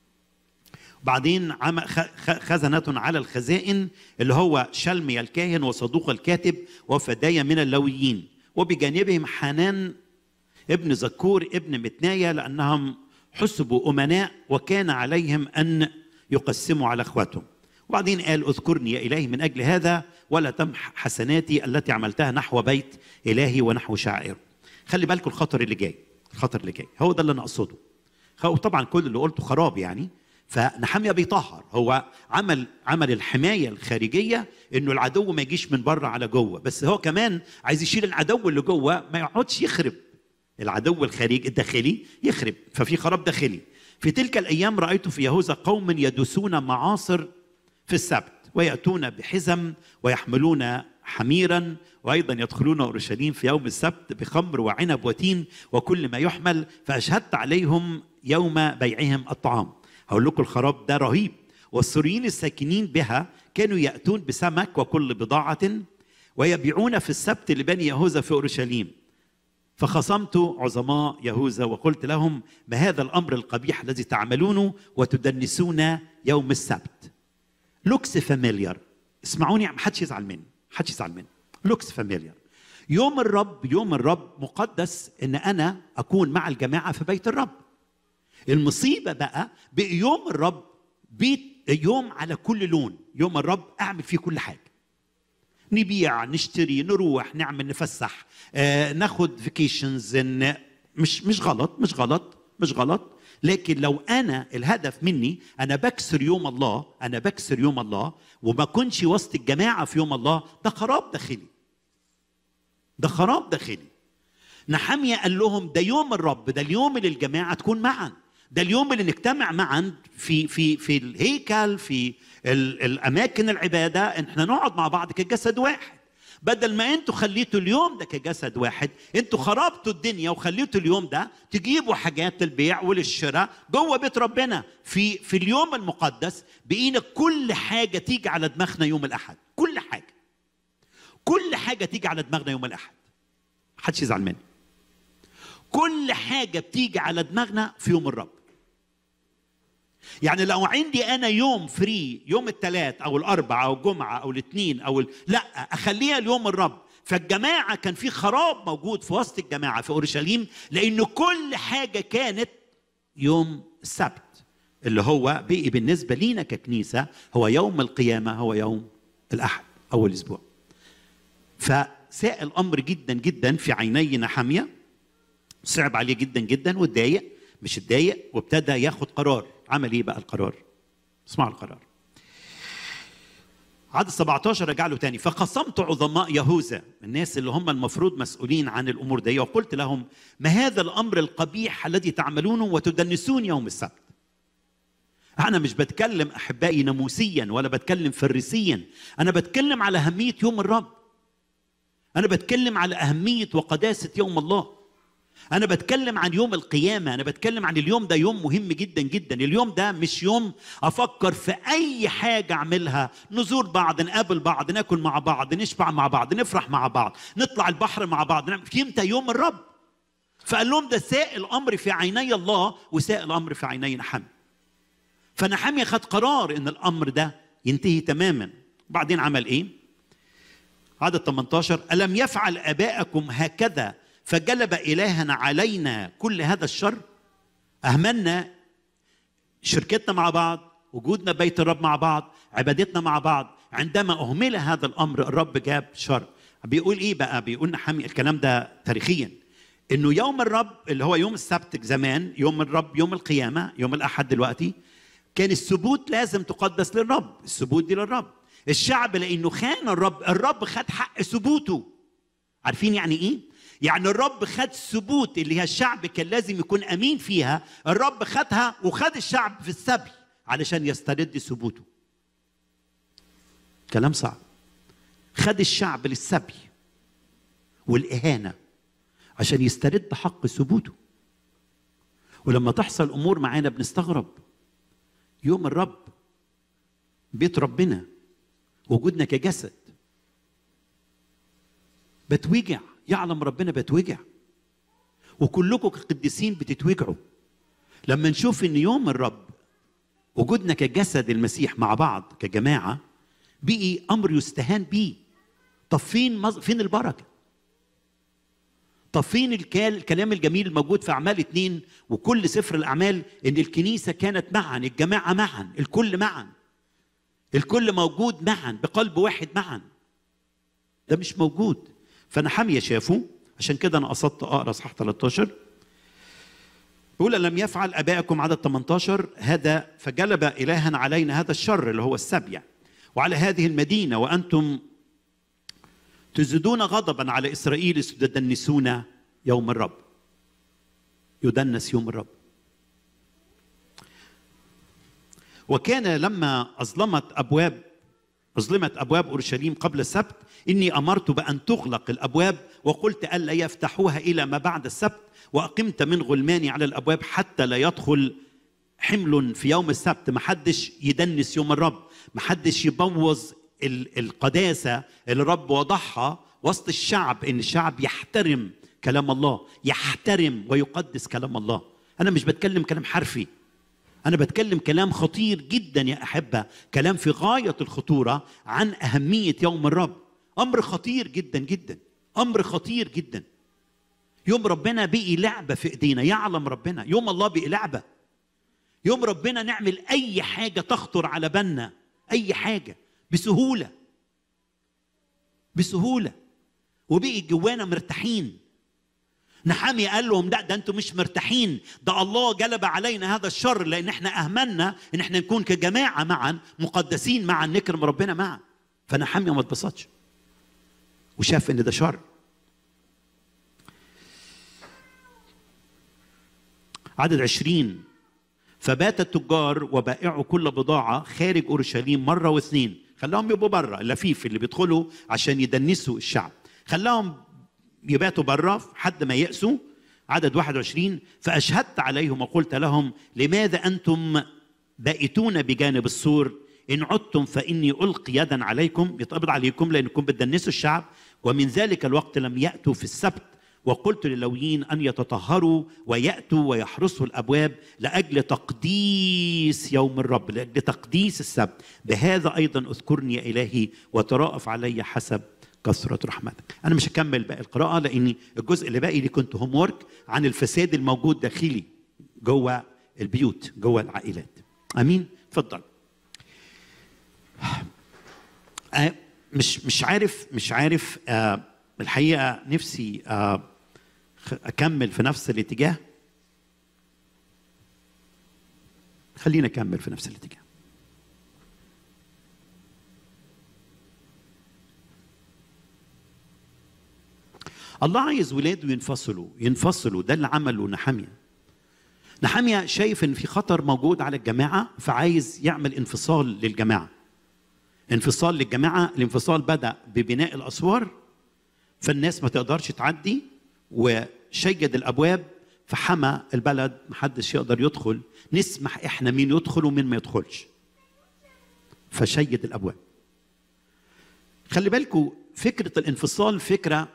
بعدين عم خ- خ- خزنة على الخزائن اللي هو شلمي الكاهن وصدوق الكاتب وفدايا من اللويين وبجانبهم حنان ابن زكور ابن متنايا لأنهم حسبوا أمناء وكان عليهم أن يقسموا على أخواتهم وبعدين قال اذكرني يا إلهي من أجل هذا ولا تمح حسناتي التي عملتها نحو بيت إلهي ونحو شعائره خلي بالكم الخطر اللي جاي الخطر اللي جاي هو ده اللي أنا أقصده هو طبعا كل اللي قلته خراب يعني فنحمية بيطهر هو عمل عمل الحماية الخارجية انه العدو ما يجيش من بره على جوه بس هو كمان عايز يشيل العدو اللي جوه ما يقعدش يخرب العدو الخارجي الداخلي يخرب ففي خراب داخلي في تلك الايام رايت في يهوذا قوم يدوسون معاصر في السبت وياتون بحزم ويحملون حميرا وايضا يدخلون اورشليم في يوم السبت بخمر وعنب وتين وكل ما يحمل فاشهدت عليهم يوم بيعهم الطعام هقول لكم الخراب ده رهيب والسوريين الساكنين بها كانوا ياتون بسمك وكل بضاعه ويبيعون في السبت لبني يهوذا في اورشليم فخصمت عظماء يهوذا وقلت لهم ما هذا الامر القبيح الذي تعملونه وتدنسون يوم السبت لوكس فاميليار اسمعوني ما حدش يزعل مني حدش يزعل مني لوكس فاميليار يوم الرب يوم الرب مقدس ان انا اكون مع الجماعه في بيت الرب المصيبه بقى بقى يوم الرب بيت يوم على كل لون يوم الرب اعمل فيه كل حاجه نبيع نشتري نروح نعمل نفسح آه ناخد فيكيشنز مش مش غلط مش غلط مش غلط لكن لو انا الهدف مني انا بكسر يوم الله انا بكسر يوم الله وما كنش وسط الجماعه في يوم الله ده خراب داخلي ده خراب داخلي نحمية قال لهم ده يوم الرب ده اليوم اللي الجماعة تكون معا ده اليوم اللي نجتمع معا في في في الهيكل في ال- الاماكن العباده ان احنا نقعد مع بعض كجسد واحد بدل ما انتوا خليتوا اليوم ده كجسد واحد انتوا خربتوا الدنيا وخليتوا اليوم ده تجيبوا حاجات للبيع وللشراء جوه بيت ربنا في في اليوم المقدس بقينا كل حاجه تيجي على دماغنا يوم الاحد كل حاجه كل حاجه تيجي على دماغنا يوم الاحد محدش يزعل مني كل حاجه بتيجي على دماغنا في يوم الرب يعني لو عندي انا يوم فري يوم الثلاث او الاربع او الجمعه او الاثنين او ال... لا اخليها اليوم الرب فالجماعه كان في خراب موجود في وسط الجماعه في اورشليم لان كل حاجه كانت يوم السبت اللي هو بقي بالنسبه لينا ككنيسه هو يوم القيامه هو يوم الاحد اول اسبوع فساء الامر جدا جدا في عيني نحميه صعب عليه جدا جدا واتضايق مش اتضايق وابتدى ياخد قرار عمل ايه بقى القرار اسمعوا القرار عدد 17 رجع له تاني فخصمت عظماء يهوذا الناس اللي هم المفروض مسؤولين عن الامور دي وقلت لهم ما هذا الامر القبيح الذي تعملونه وتدنسون يوم السبت انا مش بتكلم احبائي ناموسيا ولا بتكلم فريسيا انا بتكلم على اهميه يوم الرب انا بتكلم على اهميه وقداسه يوم الله انا بتكلم عن يوم القيامه انا بتكلم عن اليوم ده يوم مهم جدا جدا اليوم ده مش يوم افكر في اي حاجه اعملها نزور بعض نقابل بعض ناكل مع بعض نشبع مع بعض نفرح مع بعض نطلع البحر مع بعض نعمل في امتى يوم الرب فقال لهم ده ساء الامر في عيني الله وساء الامر في عيني نحمي فنحمية خد قرار ان الامر ده ينتهي تماما بعدين عمل ايه عدد 18 ألم يفعل آباءكم هكذا فجلب إلهنا علينا كل هذا الشر أهملنا شركتنا مع بعض وجودنا بيت الرب مع بعض عبادتنا مع بعض عندما أهمل هذا الأمر الرب جاب شر بيقول إيه بقى بيقول نحمي الكلام ده تاريخيا إنه يوم الرب اللي هو يوم السبت زمان يوم الرب يوم القيامة يوم الأحد دلوقتي كان السبوت لازم تقدس للرب السبوت دي للرب الشعب لانه خان الرب الرب خد حق ثبوته عارفين يعني ايه يعني الرب خد ثبوت اللي هي الشعب كان لازم يكون امين فيها الرب خدها وخد الشعب في السبي علشان يسترد ثبوته كلام صعب خد الشعب للسبي والاهانه عشان يسترد حق ثبوته ولما تحصل امور معانا بنستغرب يوم الرب بيت ربنا وجودنا كجسد بتوجع يعلم ربنا بتوجع وكلكم كقديسين بتتوجعوا لما نشوف ان يوم الرب وجودنا كجسد المسيح مع بعض كجماعه بقي امر يستهان بيه طب فين مز... فين البركه طب فين الكال الكلام الجميل الموجود في اعمال اتنين وكل سفر الاعمال ان الكنيسه كانت معا الجماعه معا الكل معا الكل موجود معا بقلب واحد معا ده مش موجود فنحمية شافه عشان كده انا قصدت اقرا صح 13 بيقول لم يفعل ابائكم عدد 18 هذا فجلب الها علينا هذا الشر اللي هو السبيع وعلى هذه المدينه وانتم تزدون غضبا على اسرائيل تدنسون يوم الرب يدنس يوم الرب وكان لما أظلمت أبواب أظلمت أبواب أورشليم قبل السبت إني أمرت بأن تغلق الأبواب وقلت ألا يفتحوها إلى ما بعد السبت وأقمت من غلماني على الأبواب حتى لا يدخل حمل في يوم السبت محدش يدنس يوم الرب محدش يبوظ القداسة اللي الرب وضعها وسط الشعب إن الشعب يحترم كلام الله يحترم ويقدس كلام الله أنا مش بتكلم كلام حرفي أنا بتكلم كلام خطير جدا يا أحبة كلام في غاية الخطورة عن أهمية يوم الرب أمر خطير جدا جدا أمر خطير جدا يوم ربنا بقي لعبة في إيدينا يعلم ربنا يوم الله بقي لعبة يوم ربنا نعمل أي حاجة تخطر على بالنا أي حاجة بسهولة بسهولة وبقي جوانا مرتاحين نحامي قال لهم لا ده انتم مش مرتاحين ده الله جلب علينا هذا الشر لان احنا اهملنا ان احنا نكون كجماعه معا مقدسين معا نكرم ربنا معا فنحامي ما اتبسطش وشاف ان ده شر عدد عشرين فبات التجار وبائعوا كل بضاعة خارج أورشليم مرة واثنين خلاهم يبقوا بره اللفيف اللي بيدخلوا عشان يدنسوا الشعب خلاهم يباتوا بره حد ما يأسوا عدد 21 فأشهدت عليهم وقلت لهم لماذا أنتم بائتون بجانب السور إن عدتم فإني ألقي يدا عليكم يتقبض عليكم لأنكم بتدنسوا الشعب ومن ذلك الوقت لم يأتوا في السبت وقلت للويين أن يتطهروا ويأتوا ويحرسوا الأبواب لأجل تقديس يوم الرب لأجل تقديس السبت بهذا أيضا أذكرني يا إلهي وتراءف علي حسب كثرة رحمتك أنا مش هكمل باقي القراءة لأني الجزء اللي باقي لي كنت هوم ورك عن الفساد الموجود داخلي جوه البيوت جوه العائلات أمين اتفضل آه مش مش عارف مش عارف آه الحقيقة نفسي آه أكمل في نفس الاتجاه خلينا أكمل في نفس الاتجاه الله عايز ولاده ينفصلوا ينفصلوا ده اللي عمله نحامية نحامية شايف ان في خطر موجود على الجماعة فعايز يعمل انفصال للجماعة انفصال للجماعة الانفصال بدأ ببناء الأسوار فالناس ما تقدرش تعدي وشيد الابواب فحمى البلد محدش يقدر يدخل نسمح احنا مين يدخل ومين ما يدخلش فشيد الابواب خلي بالكم فكره الانفصال فكره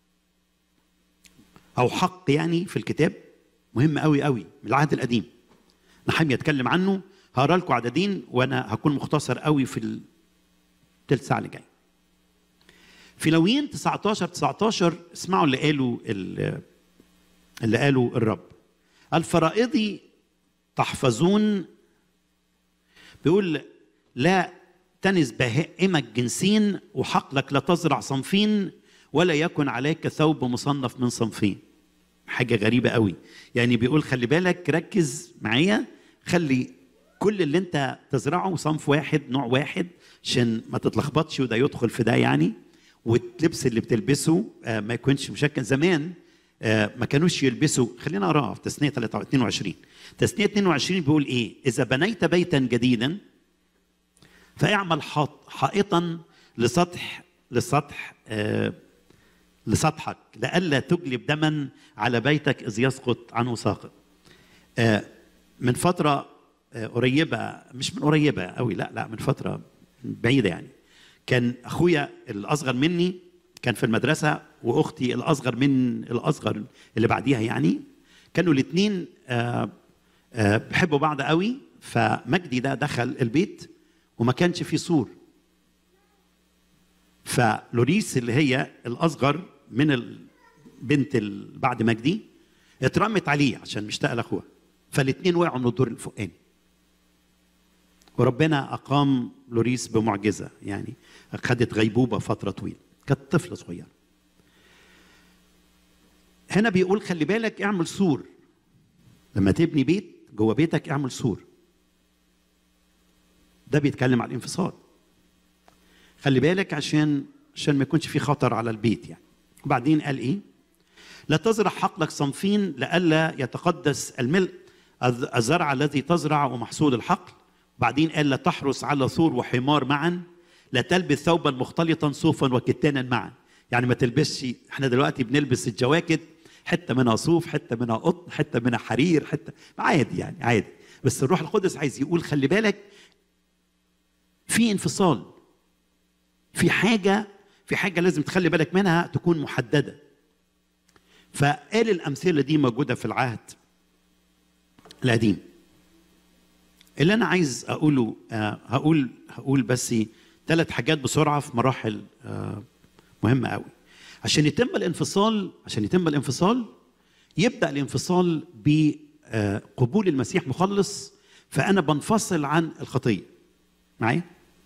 او حق يعني في الكتاب مهم قوي قوي من العهد القديم نحمي يتكلم عنه هقرا لكم عددين وانا هكون مختصر قوي في الثلث ساعه اللي جايه في لويين 19 19 اسمعوا اللي قالوا اللي قالوا الرب الفرائضي تحفظون بيقول لا تنس بهائمك جنسين وحقلك لا تزرع صنفين ولا يكن عليك ثوب مصنف من صنفين حاجه غريبه قوي يعني بيقول خلي بالك ركز معايا خلي كل اللي انت تزرعه صنف واحد نوع واحد عشان ما تتلخبطش وده يدخل في ده يعني واللبس اللي بتلبسه آه ما يكونش مشكل زمان آه ما كانوش يلبسوا خلينا اقراها في تثنيه 22 تثنيه 22 بيقول ايه اذا بنيت بيتا جديدا فاعمل حائطا لسطح لسطح آه لسطحك لئلا تجلب دما على بيتك اذ يسقط عنه ساقط آه من فتره آه قريبه مش من قريبه قوي لا لا من فتره بعيده يعني كان اخويا الاصغر مني كان في المدرسه واختي الاصغر من الاصغر اللي بعديها يعني كانوا الاثنين آه آه بيحبوا بعض قوي فمجدي ده دخل البيت وما كانش فيه سور فلوريس اللي هي الاصغر من البنت بعد مجدي اترمت عليه عشان مشتاقه لاخوها فالاثنين وقعوا من الدور الفوقاني وربنا اقام لوريس بمعجزه يعني خدت غيبوبه فتره طويله كانت طفله صغيره هنا بيقول خلي بالك اعمل سور لما تبني بيت جوه بيتك اعمل سور ده بيتكلم على الانفصال خلي بالك عشان عشان ما يكونش في خطر على البيت يعني وبعدين قال ايه لا تزرع حقلك صنفين لئلا يتقدس الملء الزرع الذي تزرع ومحصول الحقل بعدين قال لا تحرس على ثور وحمار معا لا تلبس ثوبا مختلطا صوفا وكتانا معا يعني ما تلبسش احنا دلوقتي بنلبس الجواكت حته منها صوف حته منها قطن حته منها حرير حته عادي يعني عادي بس الروح القدس عايز يقول خلي بالك في انفصال في حاجه في حاجه لازم تخلي بالك منها تكون محدده فقال الامثله دي موجوده في العهد القديم اللي انا عايز اقوله آه هقول هقول بس ثلاث حاجات بسرعه في مراحل آه مهمه قوي عشان يتم الانفصال عشان يتم الانفصال يبدا الانفصال بقبول المسيح مخلص فانا بنفصل عن الخطيه معايا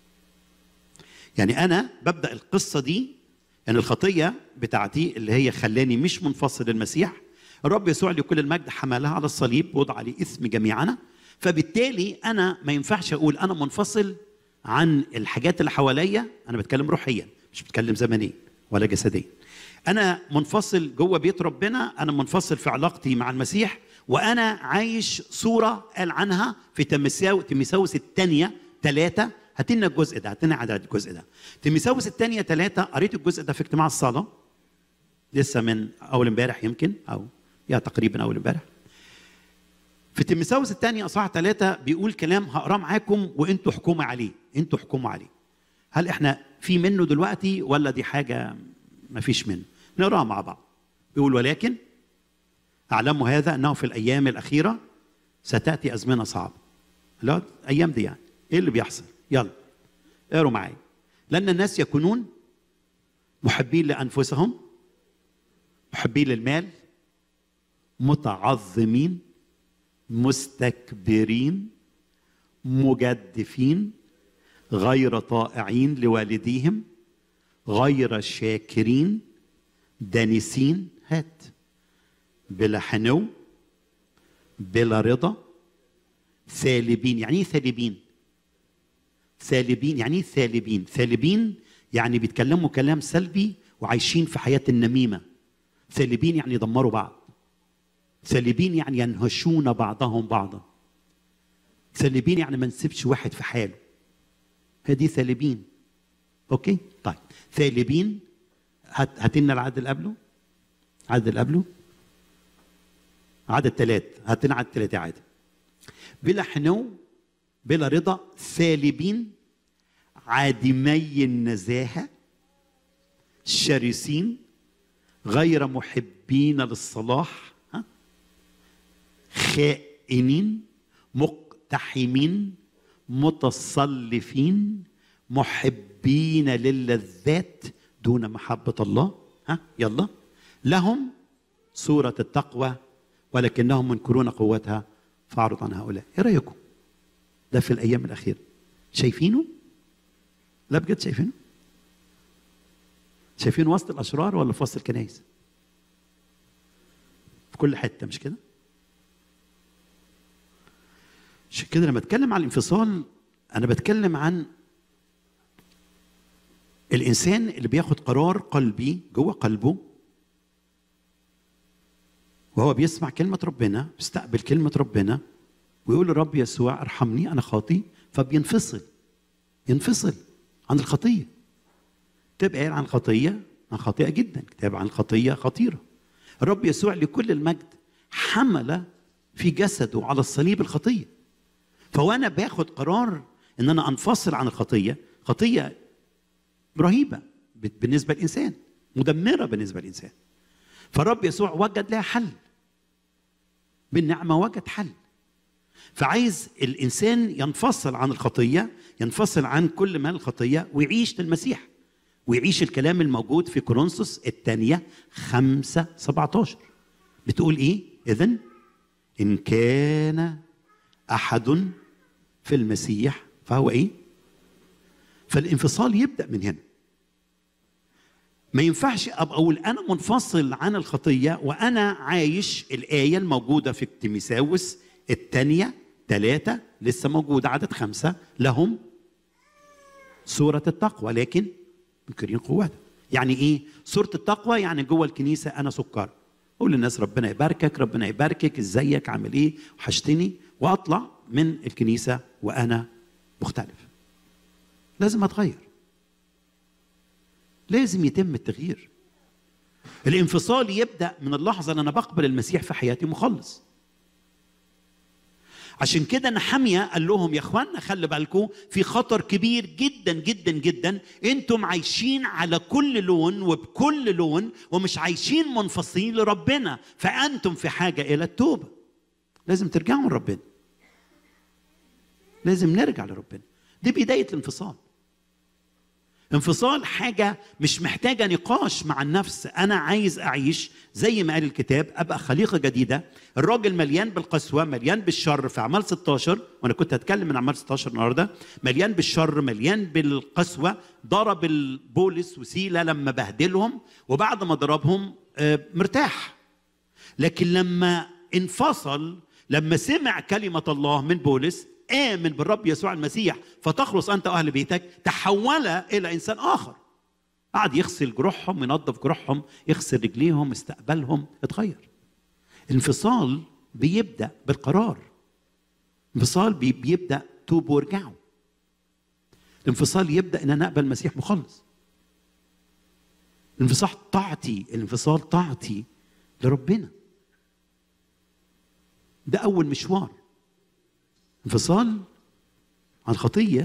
يعني انا ببدا القصه دي ان يعني الخطيه بتاعتي اللي هي خلاني مش منفصل للمسيح الرب يسوع لكل المجد حملها على الصليب وضع لي اثم جميعنا فبالتالي انا ما ينفعش اقول انا منفصل عن الحاجات اللي حواليا انا بتكلم روحيا مش بتكلم زمنيا ولا جسديا انا منفصل جوه بيت ربنا انا منفصل في علاقتي مع المسيح وانا عايش صوره قال عنها في تمساو تيمساوس الثانيه ثلاثه هات لنا الجزء ده هات لنا عدد الجزء ده تيمساوس الثانيه ثلاثه قريت الجزء ده في اجتماع الصلاه لسه من اول امبارح يمكن او يا تقريبا اول امبارح في تيمساوس الثانية أصحاح ثلاثة بيقول كلام هقراه معاكم وأنتوا احكموا عليه، أنتوا احكموا عليه. هل إحنا في منه دلوقتي ولا دي حاجة ما فيش منه؟ نقراه مع بعض. بيقول ولكن أعلم هذا أنه في الأيام الأخيرة ستأتي أزمنة صعبة. لا أيام دي يعني، إيه اللي بيحصل؟ يلا اقروا معايا. لأن الناس يكونون محبين لأنفسهم محبين للمال متعظمين مستكبرين مجدفين غير طائعين لوالديهم غير شاكرين دانسين هات بلا حنو بلا رضا ثالبين يعني ايه ثالبين ثالبين يعني ايه ثالبين ثالبين يعني بيتكلموا كلام سلبي وعايشين في حياه النميمه ثالبين يعني يدمروا بعض ثالبين يعني ينهشون بعضهم بعضا ثالبين يعني ما نسيبش واحد في حاله هذه ثالبين اوكي طيب ثالبين هات هات لنا العدد اللي قبله عدد اللي قبله عدد ثلاث هات لنا عدد ثلاثة عادي بلا حنو بلا رضا ثالبين عادمي النزاهة شرسين غير محبين للصلاح ها؟ خائنين مقتحمين متصلفين محبين للذات دون محبة الله ها يلا لهم صورة التقوى ولكنهم منكرون قوتها فاعرض عن هؤلاء ايه رأيكم ده في الأيام الأخيرة شايفينه لا بجد شايفينه شايفين وسط الاشرار ولا في وسط الكنائس في كل حته مش كده عشان كده لما اتكلم عن الانفصال انا بتكلم عن الانسان اللي بياخد قرار قلبي جوه قلبه وهو بيسمع كلمة ربنا بيستقبل كلمة ربنا ويقول للرب يسوع ارحمني أنا خاطي فبينفصل ينفصل عن الخطية كتاب قال عن خطية عن خطيئة جدا كتاب عن خطية خطيرة الرب يسوع لكل المجد حمل في جسده على الصليب الخطية فوانا باخد قرار ان انا انفصل عن الخطية خطية رهيبة بالنسبة للإنسان مدمرة بالنسبة للإنسان فالرب يسوع وجد لها حل بالنعمة وجد حل فعايز الإنسان ينفصل عن الخطية ينفصل عن كل ما الخطية ويعيش للمسيح ويعيش الكلام الموجود في كورنثوس الثانية خمسة سبعة عشر بتقول إيه إذن إن كان أحد في المسيح فهو إيه فالانفصال يبدأ من هنا ما ينفعش ابقى اقول انا منفصل عن الخطيه وانا عايش الايه الموجوده في تيميساوس الثانيه ثلاثه لسه موجوده عدد خمسه لهم سوره التقوى لكن منكرين قوتها يعني ايه سوره التقوى يعني جوه الكنيسه انا سكر اقول للناس ربنا يباركك ربنا يباركك ازيك عامل ايه وحشتني واطلع من الكنيسه وانا مختلف لازم اتغير لازم يتم التغيير الانفصال يبدا من اللحظه اللي انا بقبل المسيح في حياتي مخلص عشان كده نحمية قال لهم يا اخوانا خلي بالكم في خطر كبير جدا جدا جدا انتم عايشين على كل لون وبكل لون ومش عايشين منفصلين لربنا فانتم في حاجه الى التوبه لازم ترجعوا لربنا لازم نرجع لربنا دي بدايه الانفصال انفصال حاجة مش محتاجة نقاش مع النفس أنا عايز أعيش زي ما قال الكتاب أبقى خليقة جديدة الراجل مليان بالقسوة مليان بالشر في أعمال 16 وأنا كنت هتكلم من أعمال 16 النهاردة مليان بالشر مليان بالقسوة ضرب البولس وسيلة لما بهدلهم وبعد ما ضربهم مرتاح لكن لما انفصل لما سمع كلمة الله من بولس آمن بالرب يسوع المسيح فتخلص أنت وأهل بيتك تحول إلى إنسان آخر قعد يغسل جروحهم ينظف جروحهم يغسل رجليهم استقبلهم اتغير الانفصال بيبدأ بالقرار انفصال بيبدأ توبوا وارجعوا الانفصال يبدأ إن أنا أقبل المسيح مخلص الانفصال طاعتي الانفصال طاعتي لربنا ده أول مشوار انفصال عن خطية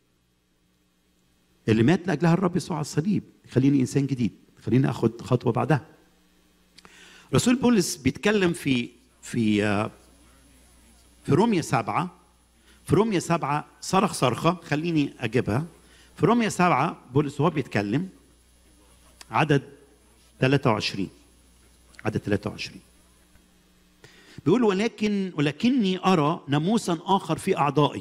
اللي مات لأجلها الرب يسوع على الصليب خليني إنسان جديد خليني أخد خطوة بعدها رسول بولس بيتكلم في في في رومية سبعة في رومية سبعة صرخ صرخة خليني أجيبها في رومية سبعة بولس وهو بيتكلم عدد 23 عدد 23 بيقول ولكن ولكني ارى ناموسا اخر في اعضائي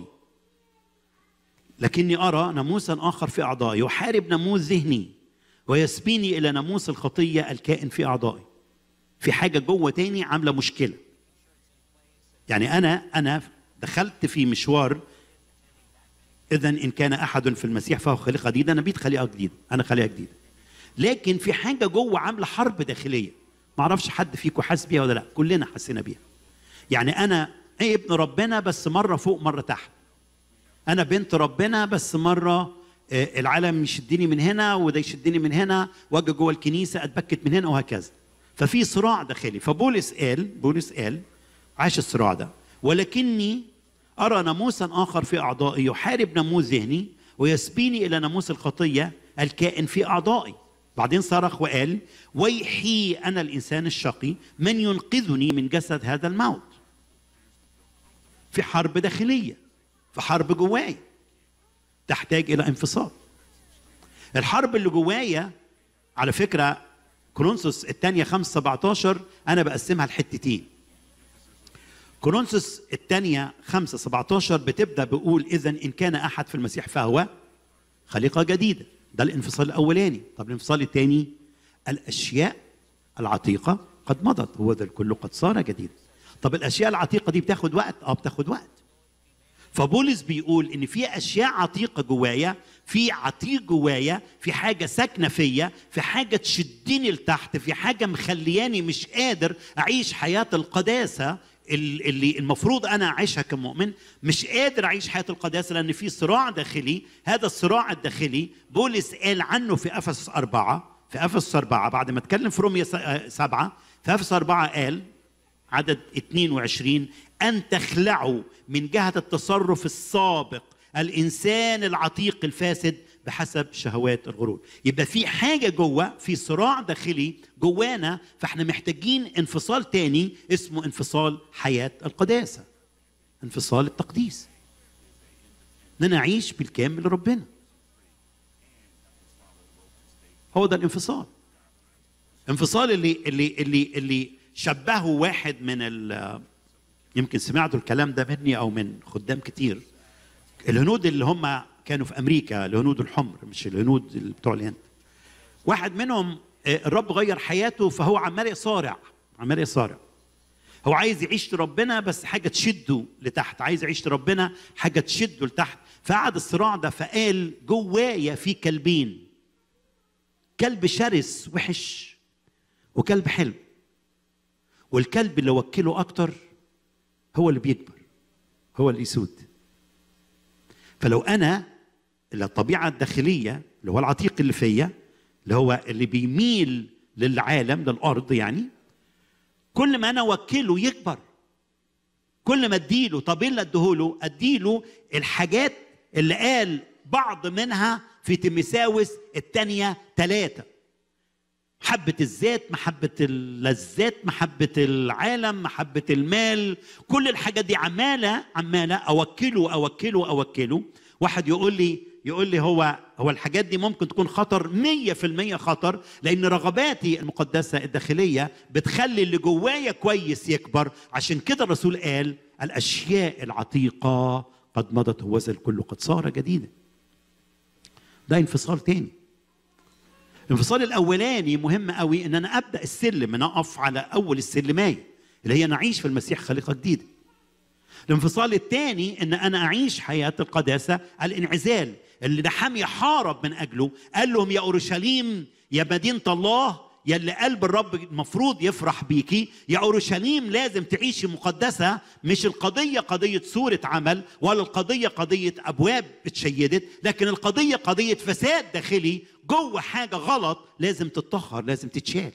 لكني ارى ناموسا اخر في اعضائي يحارب ناموس ذهني ويسبيني الى ناموس الخطيه الكائن في اعضائي في حاجه جوه تاني عامله مشكله يعني انا انا دخلت في مشوار اذا ان كان احد في المسيح فهو خليقه جديده انا بيت خليقه جديده انا خليقه جديده لكن في حاجه جوه عامله حرب داخليه ما اعرفش حد فيكم حاسس بيها ولا لا كلنا حسينا بيها يعني انا ايه ابن ربنا بس مره فوق مره تحت انا بنت ربنا بس مره العالم يشدني من هنا وده يشدني من هنا واجي جوه الكنيسه اتبكت من هنا وهكذا ففي صراع داخلي فبولس قال بولس قال عاش الصراع ده ولكني ارى ناموسا اخر في اعضائي يحارب ناموس ذهني ويسبيني الى ناموس الخطيه الكائن في اعضائي بعدين صرخ وقال ويحي انا الانسان الشقي من ينقذني من جسد هذا الموت في حرب داخليه في حرب جواي تحتاج الى انفصال الحرب اللي جوايا على فكره كورنثوس الثانيه 5 17 انا بقسمها لحتتين كورنثوس الثانيه 5 17 بتبدا بقول اذا ان كان احد في المسيح فهو خليقه جديده ده الانفصال الاولاني طب الانفصال الثاني الاشياء العتيقه قد مضت هو ذا الكل قد صار جديدا طب الاشياء العتيقه دي بتاخد وقت اه بتاخد وقت فبولس بيقول ان في اشياء عتيقه جوايا في عتيق جوايا في حاجه ساكنه فيا في حاجه تشدني لتحت في حاجه مخلياني مش قادر اعيش حياه القداسه اللي المفروض انا اعيشها كمؤمن مش قادر اعيش حياه القداسه لان في صراع داخلي هذا الصراع الداخلي بولس قال عنه في افسس أربعة في افسس أربعة بعد ما اتكلم في رومية سبعة في افسس أربعة قال عدد 22 أن تخلعوا من جهة التصرف السابق الإنسان العتيق الفاسد بحسب شهوات الغرور يبقى في حاجة جوه في صراع داخلي جوانا فاحنا محتاجين انفصال تاني اسمه انفصال حياة القداسة انفصال التقديس ان انا اعيش بالكامل لربنا هو ده الانفصال انفصال اللي اللي اللي اللي شبهه واحد من ال يمكن سمعتوا الكلام ده مني او من خدام كتير الهنود اللي هم كانوا في امريكا الهنود الحمر مش الهنود اللي بتوع الهند واحد منهم الرب غير حياته فهو عمال يصارع عمال يصارع هو عايز يعيش لربنا بس حاجه تشده لتحت عايز يعيش لربنا حاجه تشده لتحت فقعد الصراع ده فقال جوايا في كلبين كلب شرس وحش وكلب حلو والكلب اللي وكله اكتر هو اللي بيكبر هو اللي يسود فلو انا اللي الطبيعه الداخليه اللي هو العتيق اللي فيا اللي هو اللي بيميل للعالم للارض يعني كل ما انا اوكله يكبر كل ما اديله طب ايه اللي اديهوله؟ اديله الحاجات اللي قال بعض منها في تيمساوس الثانيه ثلاثه محبة الذات محبة اللذات محبة العالم محبة المال كل الحاجات دي عمالة عمالة أوكله أوكله أوكله واحد يقول لي يقول لي هو هو الحاجات دي ممكن تكون خطر مية في المية خطر لأن رغباتي المقدسة الداخلية بتخلي اللي جوايا كويس يكبر عشان كده الرسول قال الأشياء العتيقة قد مضت هو ذا الكل قد صار جديدا ده انفصال تاني الانفصال الاولاني مهم قوي ان انا ابدا السلم ان اقف على اول السلمايه اللي هي نعيش في المسيح خليقه جديده الانفصال الثاني ان انا اعيش حياه القداسه الانعزال اللي نحمي حارب من اجله قال لهم يا اورشليم يا مدينه الله يا اللي قلب الرب المفروض يفرح بيكي يا اورشليم لازم تعيشي مقدسه مش القضيه قضيه صوره عمل ولا القضيه قضيه ابواب اتشيدت لكن القضيه قضيه فساد داخلي جوه حاجه غلط لازم تتطهر لازم تتشال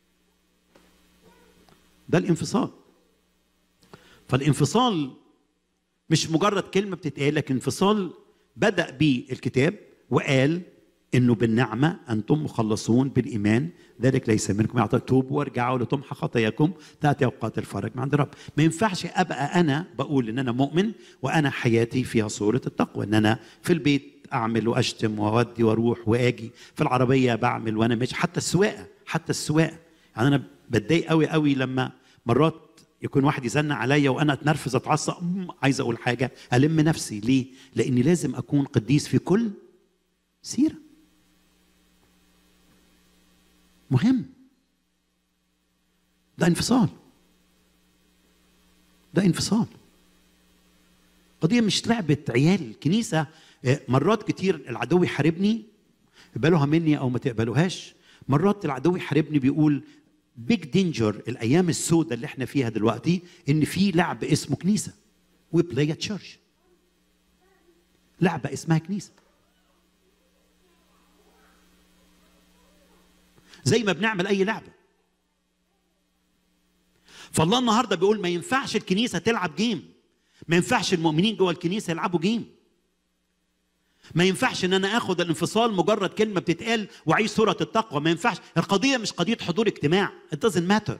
ده الانفصال فالانفصال مش مجرد كلمه بتتقال لكن انفصال بدا به الكتاب وقال انه بالنعمه انتم مخلصون بالايمان ذلك ليس منكم يعطى توبوا وارجعوا لتمحى خطاياكم تاتي اوقات الفرج من عند الرب ما ينفعش ابقى انا بقول ان انا مؤمن وانا حياتي فيها صوره التقوى ان انا في البيت اعمل واشتم واودي واروح واجي في العربيه بعمل وانا ماشي حتى السواقه حتى السواقه يعني انا بتضايق قوي قوي لما مرات يكون واحد يزن عليا وانا اتنرفز اتعصب عايز اقول حاجه الم نفسي ليه لاني لازم اكون قديس في كل سيره مهم ده انفصال ده انفصال قضيه مش لعبه عيال الكنيسه مرات كتير العدو يحاربني اقبلوها مني او ما تقبلوهاش مرات العدو يحاربني بيقول بيج دينجر الايام السوداء اللي احنا فيها دلوقتي ان في لعب اسمه كنيسه وي بلاي تشيرش لعبه اسمها كنيسه زي ما بنعمل اي لعبه فالله النهارده بيقول ما ينفعش الكنيسه تلعب جيم ما ينفعش المؤمنين جوه الكنيسه يلعبوا جيم ما ينفعش ان انا اخد الانفصال مجرد كلمه بتتقال واعيش صوره التقوى ما ينفعش القضيه مش قضيه حضور اجتماع it doesn't matter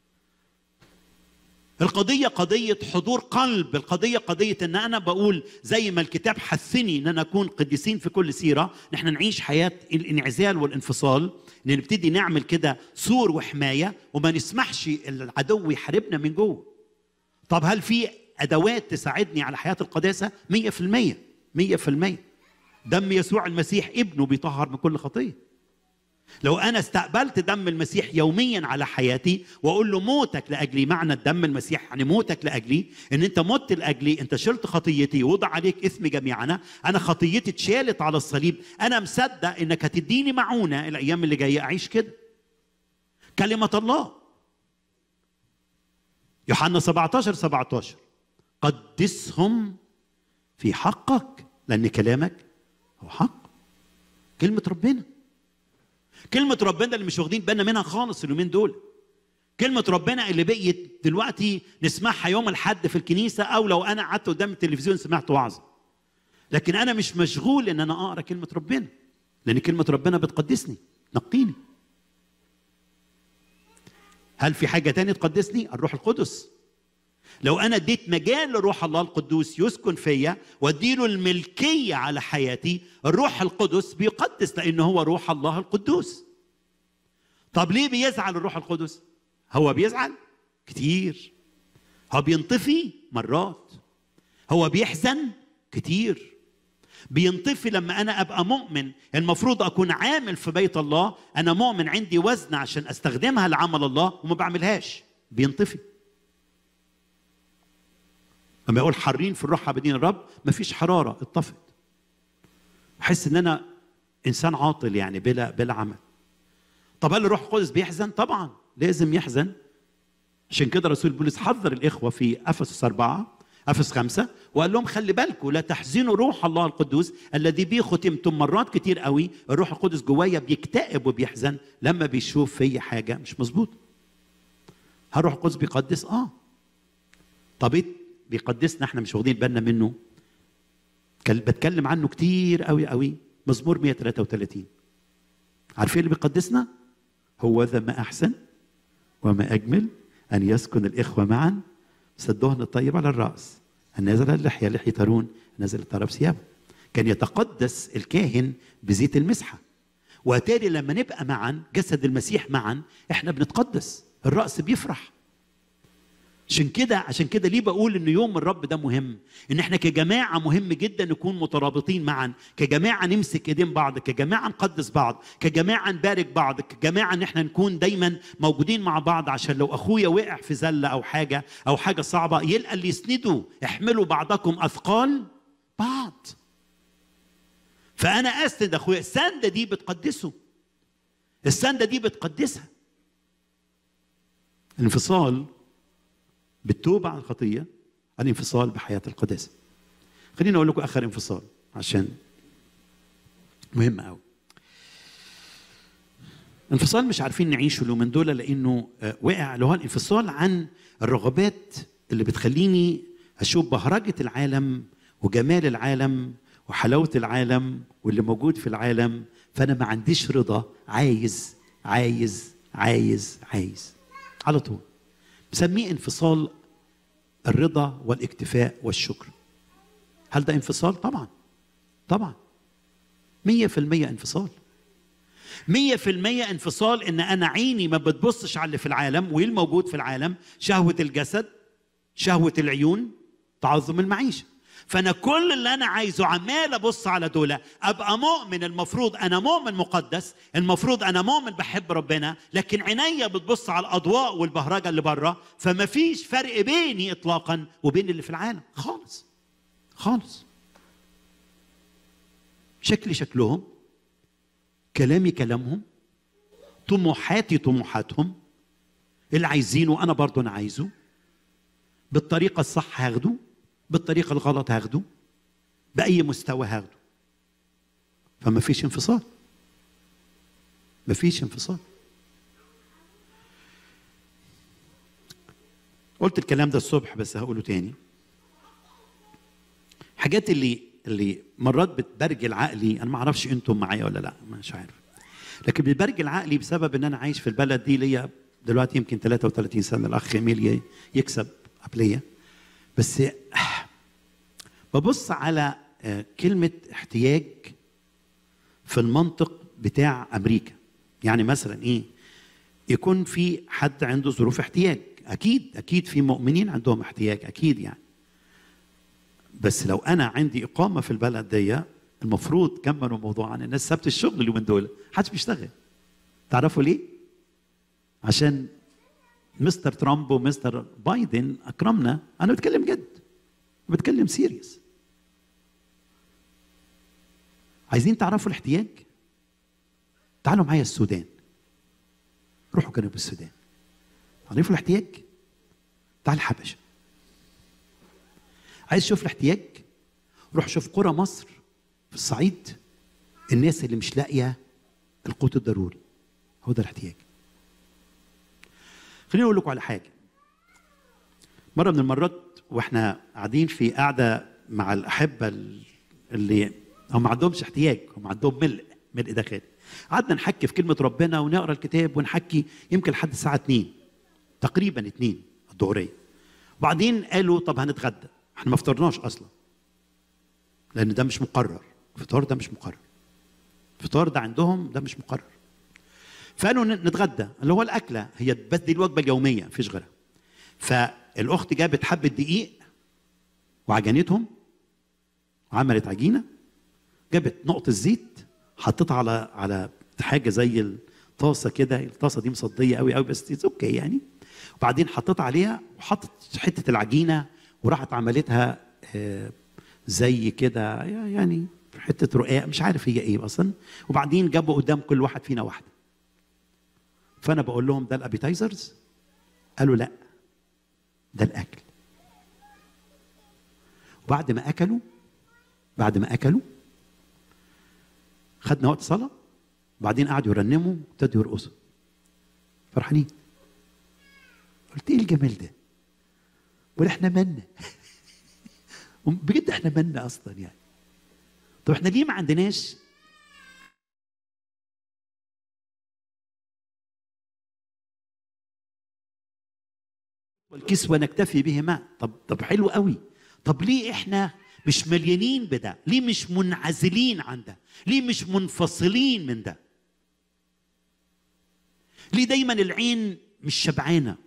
القضية قضية حضور قلب القضية قضية ان انا بقول زي ما الكتاب حثني ان انا اكون قديسين في كل سيرة نحن نعيش حياة الانعزال والانفصال ان نبتدي نعمل كده سور وحماية وما نسمحش العدو يحاربنا من جوه طب هل في ادوات تساعدني على حياة القداسة مية في المية مية في المية دم يسوع المسيح ابنه بيطهر من كل خطيه لو انا استقبلت دم المسيح يوميا على حياتي واقول له موتك لاجلي معنى الدم المسيح يعني موتك لاجلي ان انت مت لاجلي انت شلت خطيتي ووضع عليك اثم جميعنا انا خطيتي اتشالت على الصليب انا مصدق انك هتديني معونه الايام اللي جايه اعيش كده كلمه الله يوحنا 17 17 قدسهم في حقك لان كلامك هو حق كلمه ربنا كلمة ربنا اللي مش واخدين بالنا منها خالص اليومين دول كلمة ربنا اللي بقيت دلوقتي نسمعها يوم الحد في الكنيسة أو لو أنا قعدت قدام التلفزيون سمعت وعظة لكن أنا مش مشغول إن أنا أقرأ كلمة ربنا لأن كلمة ربنا بتقدسني نقيني هل في حاجة تانية تقدسني؟ الروح القدس لو انا اديت مجال لروح الله القدوس يسكن فيا واديله الملكيه على حياتي الروح القدس بيقدس لانه هو روح الله القدوس طب ليه بيزعل الروح القدس هو بيزعل كتير هو بينطفي مرات هو بيحزن كتير بينطفي لما انا ابقى مؤمن المفروض اكون عامل في بيت الله انا مؤمن عندي وزن عشان استخدمها لعمل الله وما بعملهاش بينطفي لما يقول حارين في الروح عابدين الرب مفيش حراره اتطفت احس ان انا انسان عاطل يعني بلا بلا عمل طب هل الروح القدس بيحزن طبعا لازم يحزن عشان كده رسول بولس حذر الاخوه في افسس اربعه افس خمسه وقال لهم خلي بالكم لا تحزنوا روح الله القدوس الذي بيه ختمتم مرات كتير قوي الروح القدس جوايا بيكتئب وبيحزن لما بيشوف في حاجه مش مظبوط هل الروح القدس بيقدس اه طب ايه بيقدسنا احنا مش واخدين بالنا منه بتكلم عنه كتير قوي قوي مزمور 133 عارفين اللي بيقدسنا هو ذا ما احسن وما اجمل ان يسكن الاخوه معا سدهن الطيب على الراس ان نزل اللحيه لحيه هارون نزل الطرف ثيابه كان يتقدس الكاهن بزيت المسحه واتاري لما نبقى معا جسد المسيح معا احنا بنتقدس الراس بيفرح عشان كده عشان كده ليه بقول ان يوم الرب ده مهم ان احنا كجماعه مهم جدا نكون مترابطين معا كجماعه نمسك ايدين بعض كجماعه نقدس بعض كجماعه نبارك بعض كجماعه ان احنا نكون دايما موجودين مع بعض عشان لو اخويا وقع في زله او حاجه او حاجه صعبه يلقى اللي يسنده احملوا بعضكم اثقال بعض فانا اسند اخويا السنده دي بتقدسه السنده دي بتقدسها الانفصال بالتوبة عن الخطية الانفصال بحياة القداسة خليني أقول لكم آخر انفصال عشان مهم قوي انفصال مش عارفين نعيشه اليومين دول لأنه وقع اللي هو الانفصال عن الرغبات اللي بتخليني أشوف بهرجة العالم وجمال العالم وحلاوة العالم واللي موجود في العالم فأنا ما عنديش رضا عايز عايز عايز عايز على طول بسميه انفصال الرضا والاكتفاء والشكر هل ده انفصال؟ طبعا طبعا مية في المية انفصال مية في المية انفصال ان انا عيني ما بتبصش على اللي في العالم وايه الموجود في العالم شهوة الجسد شهوة العيون تعظم المعيشة فانا كل اللي انا عايزه عمال ابص على دول ابقى مؤمن المفروض انا مؤمن مقدس المفروض انا مؤمن بحب ربنا لكن عينيا بتبص على الاضواء والبهرجه اللي بره فما فيش فرق بيني اطلاقا وبين اللي في العالم خالص خالص شكلي شكلهم كلامي كلامهم طموحاتي طموحاتهم اللي عايزينه انا برضه انا عايزه بالطريقه الصح هاخده بالطريقه الغلط هاخده باي مستوى هاخده فما فيش انفصال ما فيش انفصال قلت الكلام ده الصبح بس هقوله تاني حاجات اللي اللي مرات بتبرجل عقلي انا ما اعرفش انتم معايا ولا لا مش عارف لكن بتبرجل عقلي بسبب ان انا عايش في البلد دي ليا دلوقتي يمكن 33 سنه الاخ ايميل ي- يكسب قبليه بس ببص على آه، كلمه احتياج في المنطق بتاع امريكا يعني مثلا ايه يكون في حد عنده ظروف احتياج اكيد اكيد في مؤمنين عندهم احتياج اكيد يعني بس لو انا عندي اقامه في البلد دي المفروض كملوا موضوع عن الناس سابت الشغل اليومين دول محدش بيشتغل تعرفوا ليه؟ عشان مستر ترامب ومستر بايدن اكرمنا انا بتكلم جد بتكلم سيريس عايزين تعرفوا الاحتياج تعالوا معايا السودان روحوا جنوب السودان تعرفوا الاحتياج تعال الحبشه عايز تشوف الاحتياج روح شوف قرى مصر في الصعيد الناس اللي مش لاقيه القوت الضروري هو ده الاحتياج خليني اقول لكم على حاجه مره من المرات واحنا قاعدين في قاعده مع الاحبه اللي هم ما عندهمش احتياج هم عندهم ملء ملء داخلي قعدنا نحكي في كلمه ربنا ونقرا الكتاب ونحكي يمكن لحد الساعه 2 تقريبا 2 الظهريه وبعدين قالوا طب هنتغدى احنا ما فطرناش اصلا لان ده مش مقرر الفطار ده مش مقرر الفطار ده عندهم ده مش مقرر فقالوا ن- نتغدى اللي هو الاكله هي بس دي الوجبه اليوميه مفيش غيرها فالاخت جابت حبه دقيق وعجنتهم وعملت عجينه جابت نقطه زيت حطيتها على على حاجه زي الطاسه كده الطاسه دي مصديه قوي قوي بس اتس اوكي يعني وبعدين حطيت عليها وحطت حته العجينه وراحت عملتها آه، زي كده يعني حته رقاق مش عارف هي ايه اصلا وبعدين جابوا قدام كل واحد فينا واحده فانا بقول لهم ده الابيتايزرز قالوا لا ده الاكل وبعد ما اكلوا بعد ما اكلوا خدنا وقت صلاه وبعدين قعدوا يرنموا وابتدوا يرقصوا فرحانين قلت ايه الجمال ده ولا احنا منا بجد احنا منا اصلا يعني طب احنا ليه ما عندناش والكسوة نكتفي بهما طب طب حلو قوي طب ليه احنا مش مليانين بده ليه مش منعزلين عن ده ليه مش منفصلين من ده ليه دايما العين مش شبعانه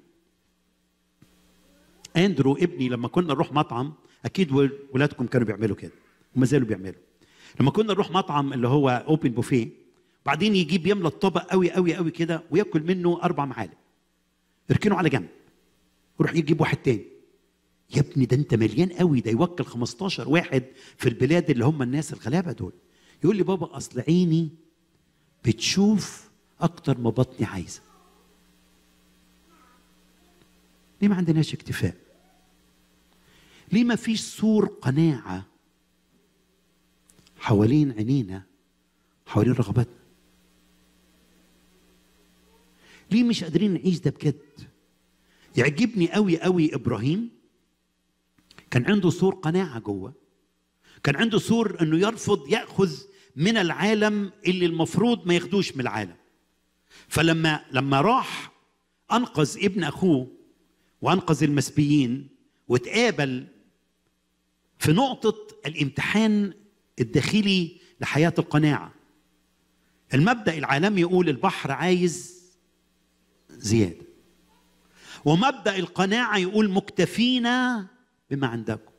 اندرو ابني لما كنا نروح مطعم اكيد ولادكم كانوا بيعملوا كده وما زالوا بيعملوا لما كنا نروح مطعم اللي هو اوبن بوفيه بعدين يجيب يملى الطبق قوي قوي قوي كده وياكل منه اربع معالق يركنه على جنب ويروح يجيب واحد تاني يا ابني ده انت مليان قوي ده يوكل 15 واحد في البلاد اللي هم الناس الغلابه دول يقول لي بابا اصل عيني بتشوف اكتر ما بطني عايزه ليه ما عندناش اكتفاء ليه ما فيش سور قناعه حوالين عينينا حوالين رغباتنا ليه مش قادرين نعيش ده بجد يعجبني قوي قوي ابراهيم كان عنده سور قناعه جوه كان عنده سور انه يرفض ياخذ من العالم اللي المفروض ما ياخدوش من العالم فلما لما راح انقذ ابن اخوه وانقذ المسبيين وتقابل في نقطه الامتحان الداخلي لحياه القناعه المبدا العالمي يقول البحر عايز زياده ومبدا القناعه يقول مكتفين بما عندكم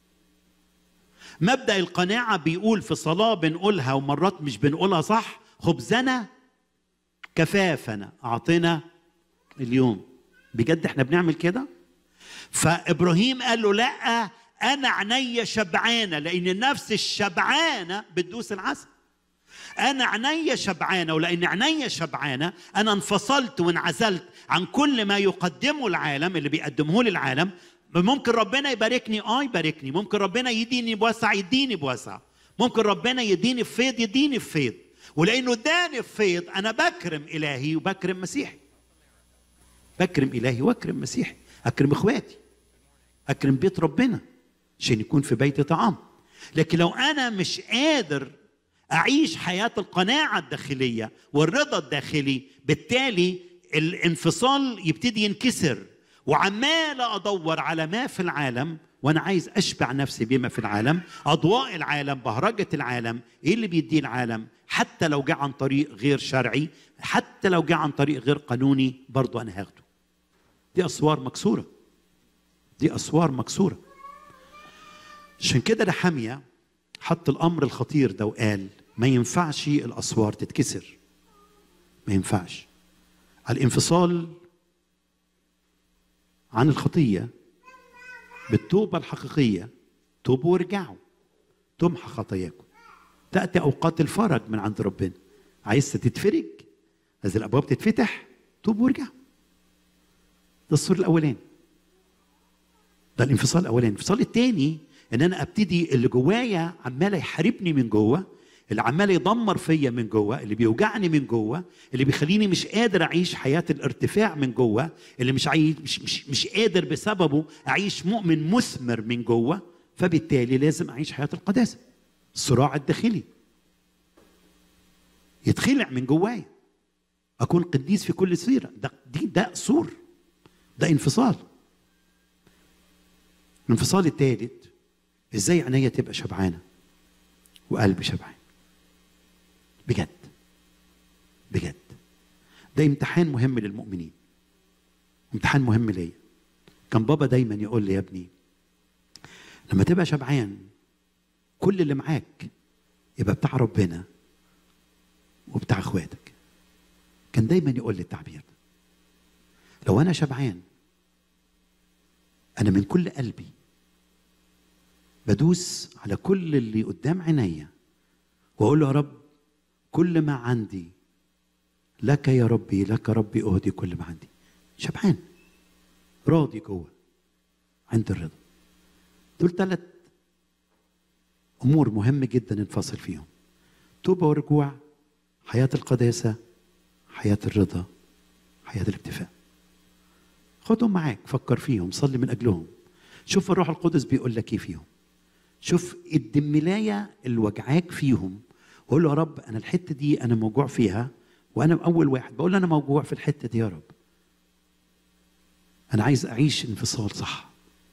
مبدا القناعه بيقول في صلاه بنقولها ومرات مش بنقولها صح خبزنا كفافنا اعطنا اليوم بجد احنا بنعمل كده فابراهيم قال له لا انا عينيا شبعانه لان النفس الشبعانه بتدوس العسل انا عينيا شبعانه ولان عينيا شبعانه انا انفصلت وانعزلت عن كل ما يقدمه العالم اللي بيقدمه لي العالم ممكن ربنا يباركني اه يباركني ممكن ربنا يديني بوسع يديني بوسع ممكن ربنا يديني بفيض يديني بفيض ولانه اداني بفيض انا بكرم الهي وبكرم مسيحي بكرم الهي واكرم مسيحي اكرم اخواتي اكرم بيت ربنا عشان يكون في بيتي طعام لكن لو انا مش قادر اعيش حياه القناعه الداخليه والرضا الداخلي بالتالي الانفصال يبتدي ينكسر وعمال ادور على ما في العالم وانا عايز اشبع نفسي بما في العالم اضواء العالم بهرجه العالم ايه اللي بيديه العالم حتى لو جه عن طريق غير شرعي حتى لو جه عن طريق غير قانوني برضه انا هاخده دي اسوار مكسوره دي اسوار مكسوره عشان كده نحاميه حط الامر الخطير ده وقال ما ينفعش الاسوار تتكسر ما ينفعش الانفصال عن الخطيه بالتوبه الحقيقيه توبوا وارجعوا تمحى خطاياكم تاتي اوقات الفرج من عند ربنا عايز تتفرج هذه الابواب تتفتح توبوا وارجعوا ده السور الاولاني ده الانفصال الاولاني الانفصال الثاني ان انا ابتدي اللي جوايا عمال يحاربني من جوه اللي عمال يدمر فيا من جوه اللي بيوجعني من جوه اللي بيخليني مش قادر اعيش حياه الارتفاع من جوه اللي مش عايز مش مش, مش قادر بسببه اعيش مؤمن مثمر من جوه فبالتالي لازم اعيش حياه القداسه الصراع الداخلي يتخلع من جوايا اكون قديس في كل صيره ده دي ده سور ده انفصال الانفصال الثالث ازاي عينيا تبقى شبعانه وقلبي شبعان بجد بجد ده امتحان مهم للمؤمنين امتحان مهم ليا كان بابا دايما يقول لي يا ابني لما تبقى شبعان كل اللي معاك يبقى بتاع ربنا وبتاع اخواتك كان دايما يقول لي التعبير ده لو انا شبعان انا من كل قلبي بدوس على كل اللي قدام عينيا واقول له يا رب كل ما عندي لك يا ربي لك ربي اهدي كل ما عندي شبعان راضي جوه عند الرضا دول ثلاث امور مهم جدا ننفصل فيهم توبه ورجوع حياه القداسه حياه الرضا حياه الاكتفاء خدهم معاك فكر فيهم صلي من اجلهم شوف الروح القدس بيقول لك ايه فيهم شوف الدملايه اللي وجعاك فيهم وقول له يا رب انا الحته دي انا موجوع فيها وانا اول واحد بقول له انا موجوع في الحته دي يا رب انا عايز اعيش انفصال صح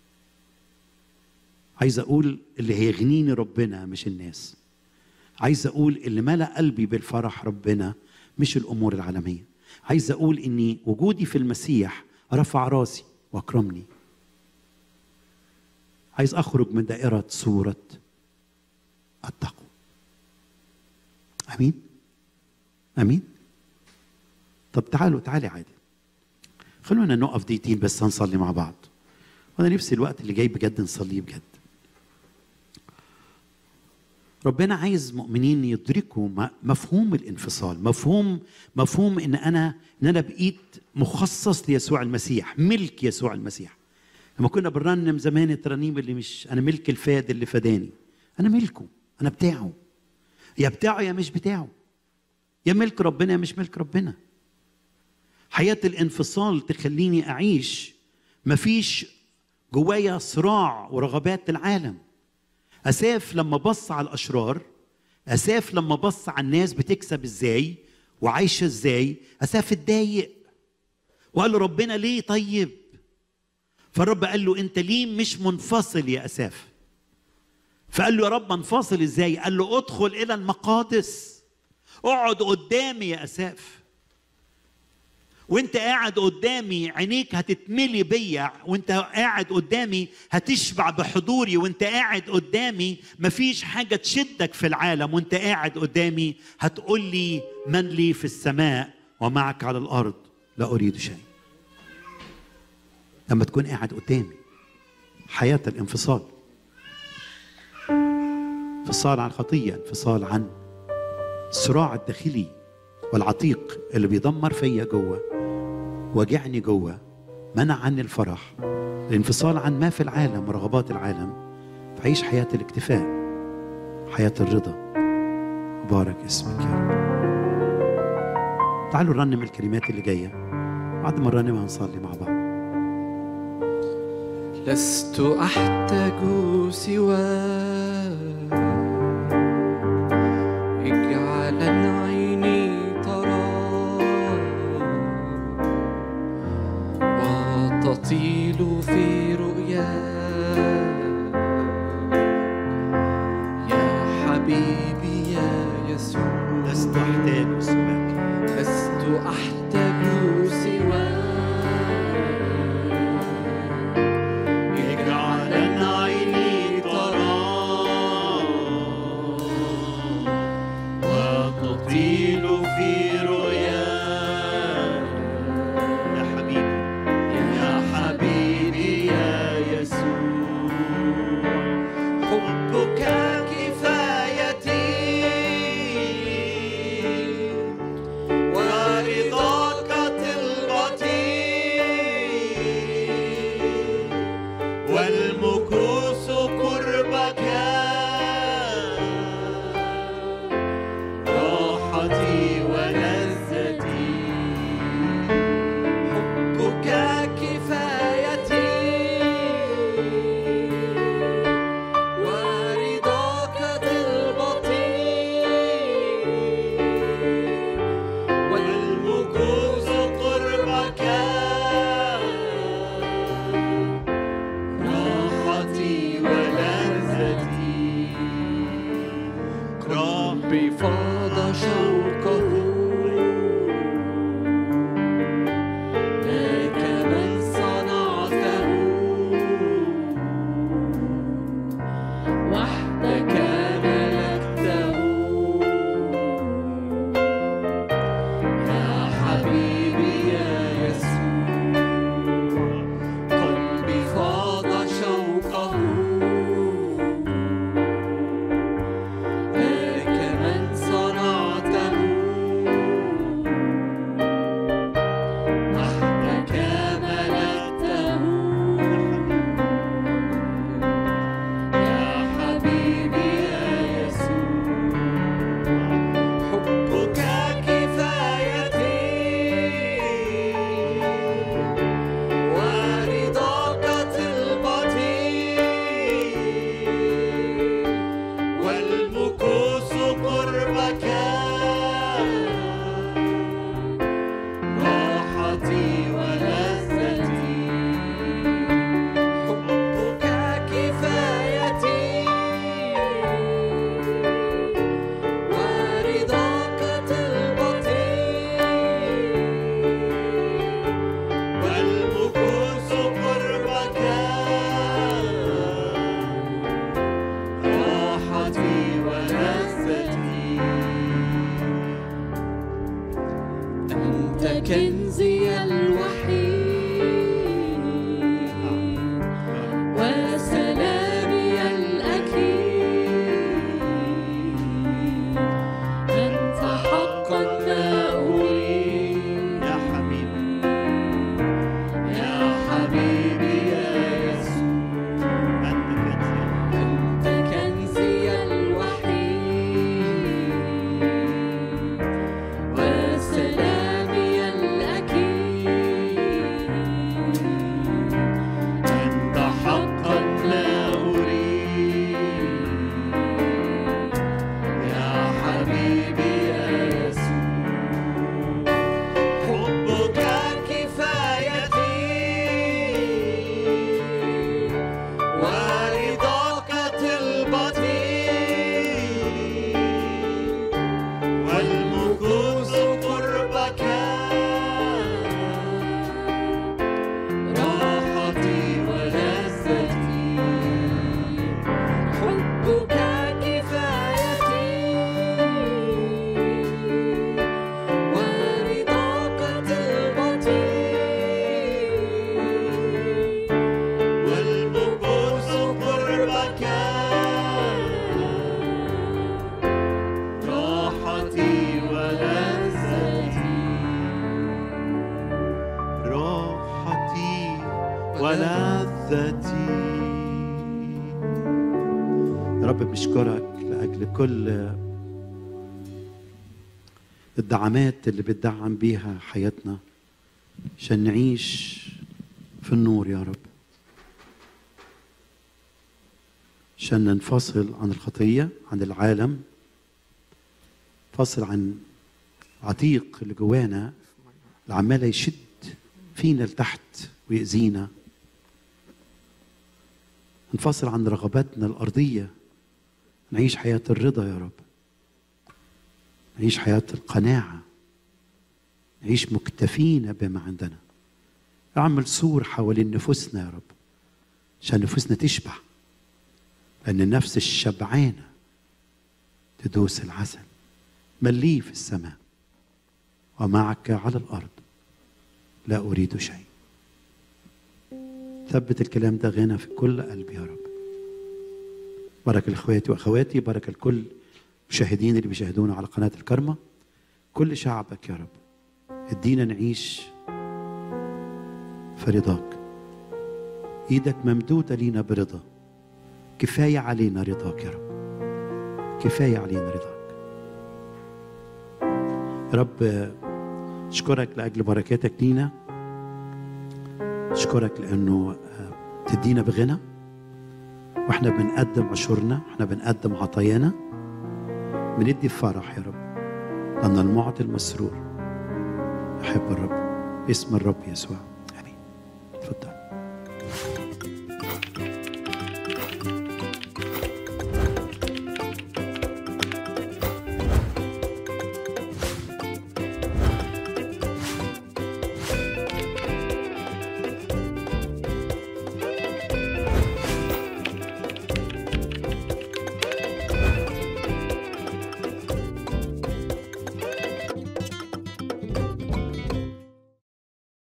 عايز اقول اللي هيغنيني ربنا مش الناس عايز اقول اللي ملا قلبي بالفرح ربنا مش الامور العالميه عايز اقول اني وجودي في المسيح رفع راسي واكرمني عايز اخرج من دائره صوره التقوى امين امين طب تعالوا تعالي عادي خلونا نقف دقيقتين بس هنصلي مع بعض وانا نفسي الوقت اللي جاي بجد نصليه بجد ربنا عايز مؤمنين يدركوا مفهوم الانفصال مفهوم مفهوم ان انا ان انا بقيت مخصص ليسوع المسيح ملك يسوع المسيح لما كنا بنرنم زمان الترانيم اللي مش انا ملك الفاد اللي فداني انا ملكه انا بتاعه يا بتاعه يا مش بتاعه يا ملك ربنا يا مش ملك ربنا حياة الانفصال تخليني أعيش مفيش جوايا صراع ورغبات العالم أساف لما بص على الأشرار أساف لما بص على الناس بتكسب إزاي وعايشة إزاي أساف اتضايق وقال له ربنا ليه طيب فالرب قال له أنت ليه مش منفصل يا أساف فقال له يا رب انفصل ازاي قال له ادخل الى المقادس اقعد قدامي يا اساف وانت قاعد قدامي عينيك هتتملي بيا وانت قاعد قدامي هتشبع بحضوري وانت قاعد قدامي مفيش حاجة تشدك في العالم وانت قاعد قدامي هتقول لي من لي في السماء ومعك على الأرض لا أريد شيء لما تكون قاعد قدامي حياة الانفصال انفصال عن خطية انفصال عن الصراع الداخلي والعتيق اللي بيدمر فيا جوه واجعني جوه منع عني الفرح الانفصال عن ما في العالم ورغبات العالم فعيش حياة الاكتفاء حياة الرضا مبارك اسمك يا رب تعالوا نرنم الكلمات اللي جاية بعد ما نرنمها هنصلي مع بعض لست أحتاج سواك اجعل عيني ترى وتطيل في رؤياك يا حبيبي يا يسوع لست أحتاج سواك لست أحتاج سواك اجعل عيني ترى وتطيل في رؤياك يا حبيبي يا حبيبي يا يسوع حبك كفايتي ورضاك طلبتي والمكوس قربك راحتي ولذتي حبك كفايتي ورضاك طلبتي والمكوس قربك راحتي ولذتي ربي فاض شوقه لك من صنعته وحدك ملكته يا حبيبي يا يسوع قلبي فاض شوقه لك من صنعته وحدك ملكته يا حبيبي يا يسوع حبك كفايتي ورضاك طلبتي والمكوس قربك راحتي ولذتي حبك كفايتي ورضاك طلبتي والمكوس قربك راحتي ولذتي أنت كنزي الوحيد وسلامي الأكيد أنت حقا ما أريد يا حبيبي يا حبيبي يا يسوع أنت كنزي أنت كنزي الوحيد وسلامي الأكيد أنت حقا ما أريد يا حبيبي يا يسوع حبك كفايتي ورضاك طلبتي والمكوس قربك راحتي ولذتي حبك كفايتي ورضاك طلبتي والمكوس قربك راحتي ولذتي راحتي ولذتي يا رب بنشكرك لأجل كل الدعمات اللي بتدعم بيها حياتنا عشان نعيش في النور يا رب عشان ننفصل عن الخطية عن العالم فاصل عن عتيق اللي جوانا اللي عمال يشد فينا لتحت ويأذينا ننفصل عن رغباتنا الأرضية نعيش حياة الرضا يا رب نعيش حياة القناعة نعيش مكتفين بما عندنا اعمل سور حوالين نفوسنا يا رب عشان نفوسنا تشبع لأن النفس الشبعانة تدوس العسل مليه في السماء ومعك على الأرض لا أريد شيء ثبت الكلام ده غنى في كل قلب يا رب بارك لاخواتي واخواتي بارك الكل المشاهدين اللي بيشاهدونا على قناه الكرمه كل شعبك يا رب ادينا نعيش في رضاك ايدك ممدوده لينا برضا كفايه علينا رضاك يا رب كفايه علينا رضاك يا رب اشكرك لاجل بركاتك لينا اشكرك لانه آه، تدينا بغنى واحنا بنقدم عشورنا واحنا بنقدم عطايانا بندي فرح يا رب لان المعطي المسرور يحب الرب اسم الرب يسوع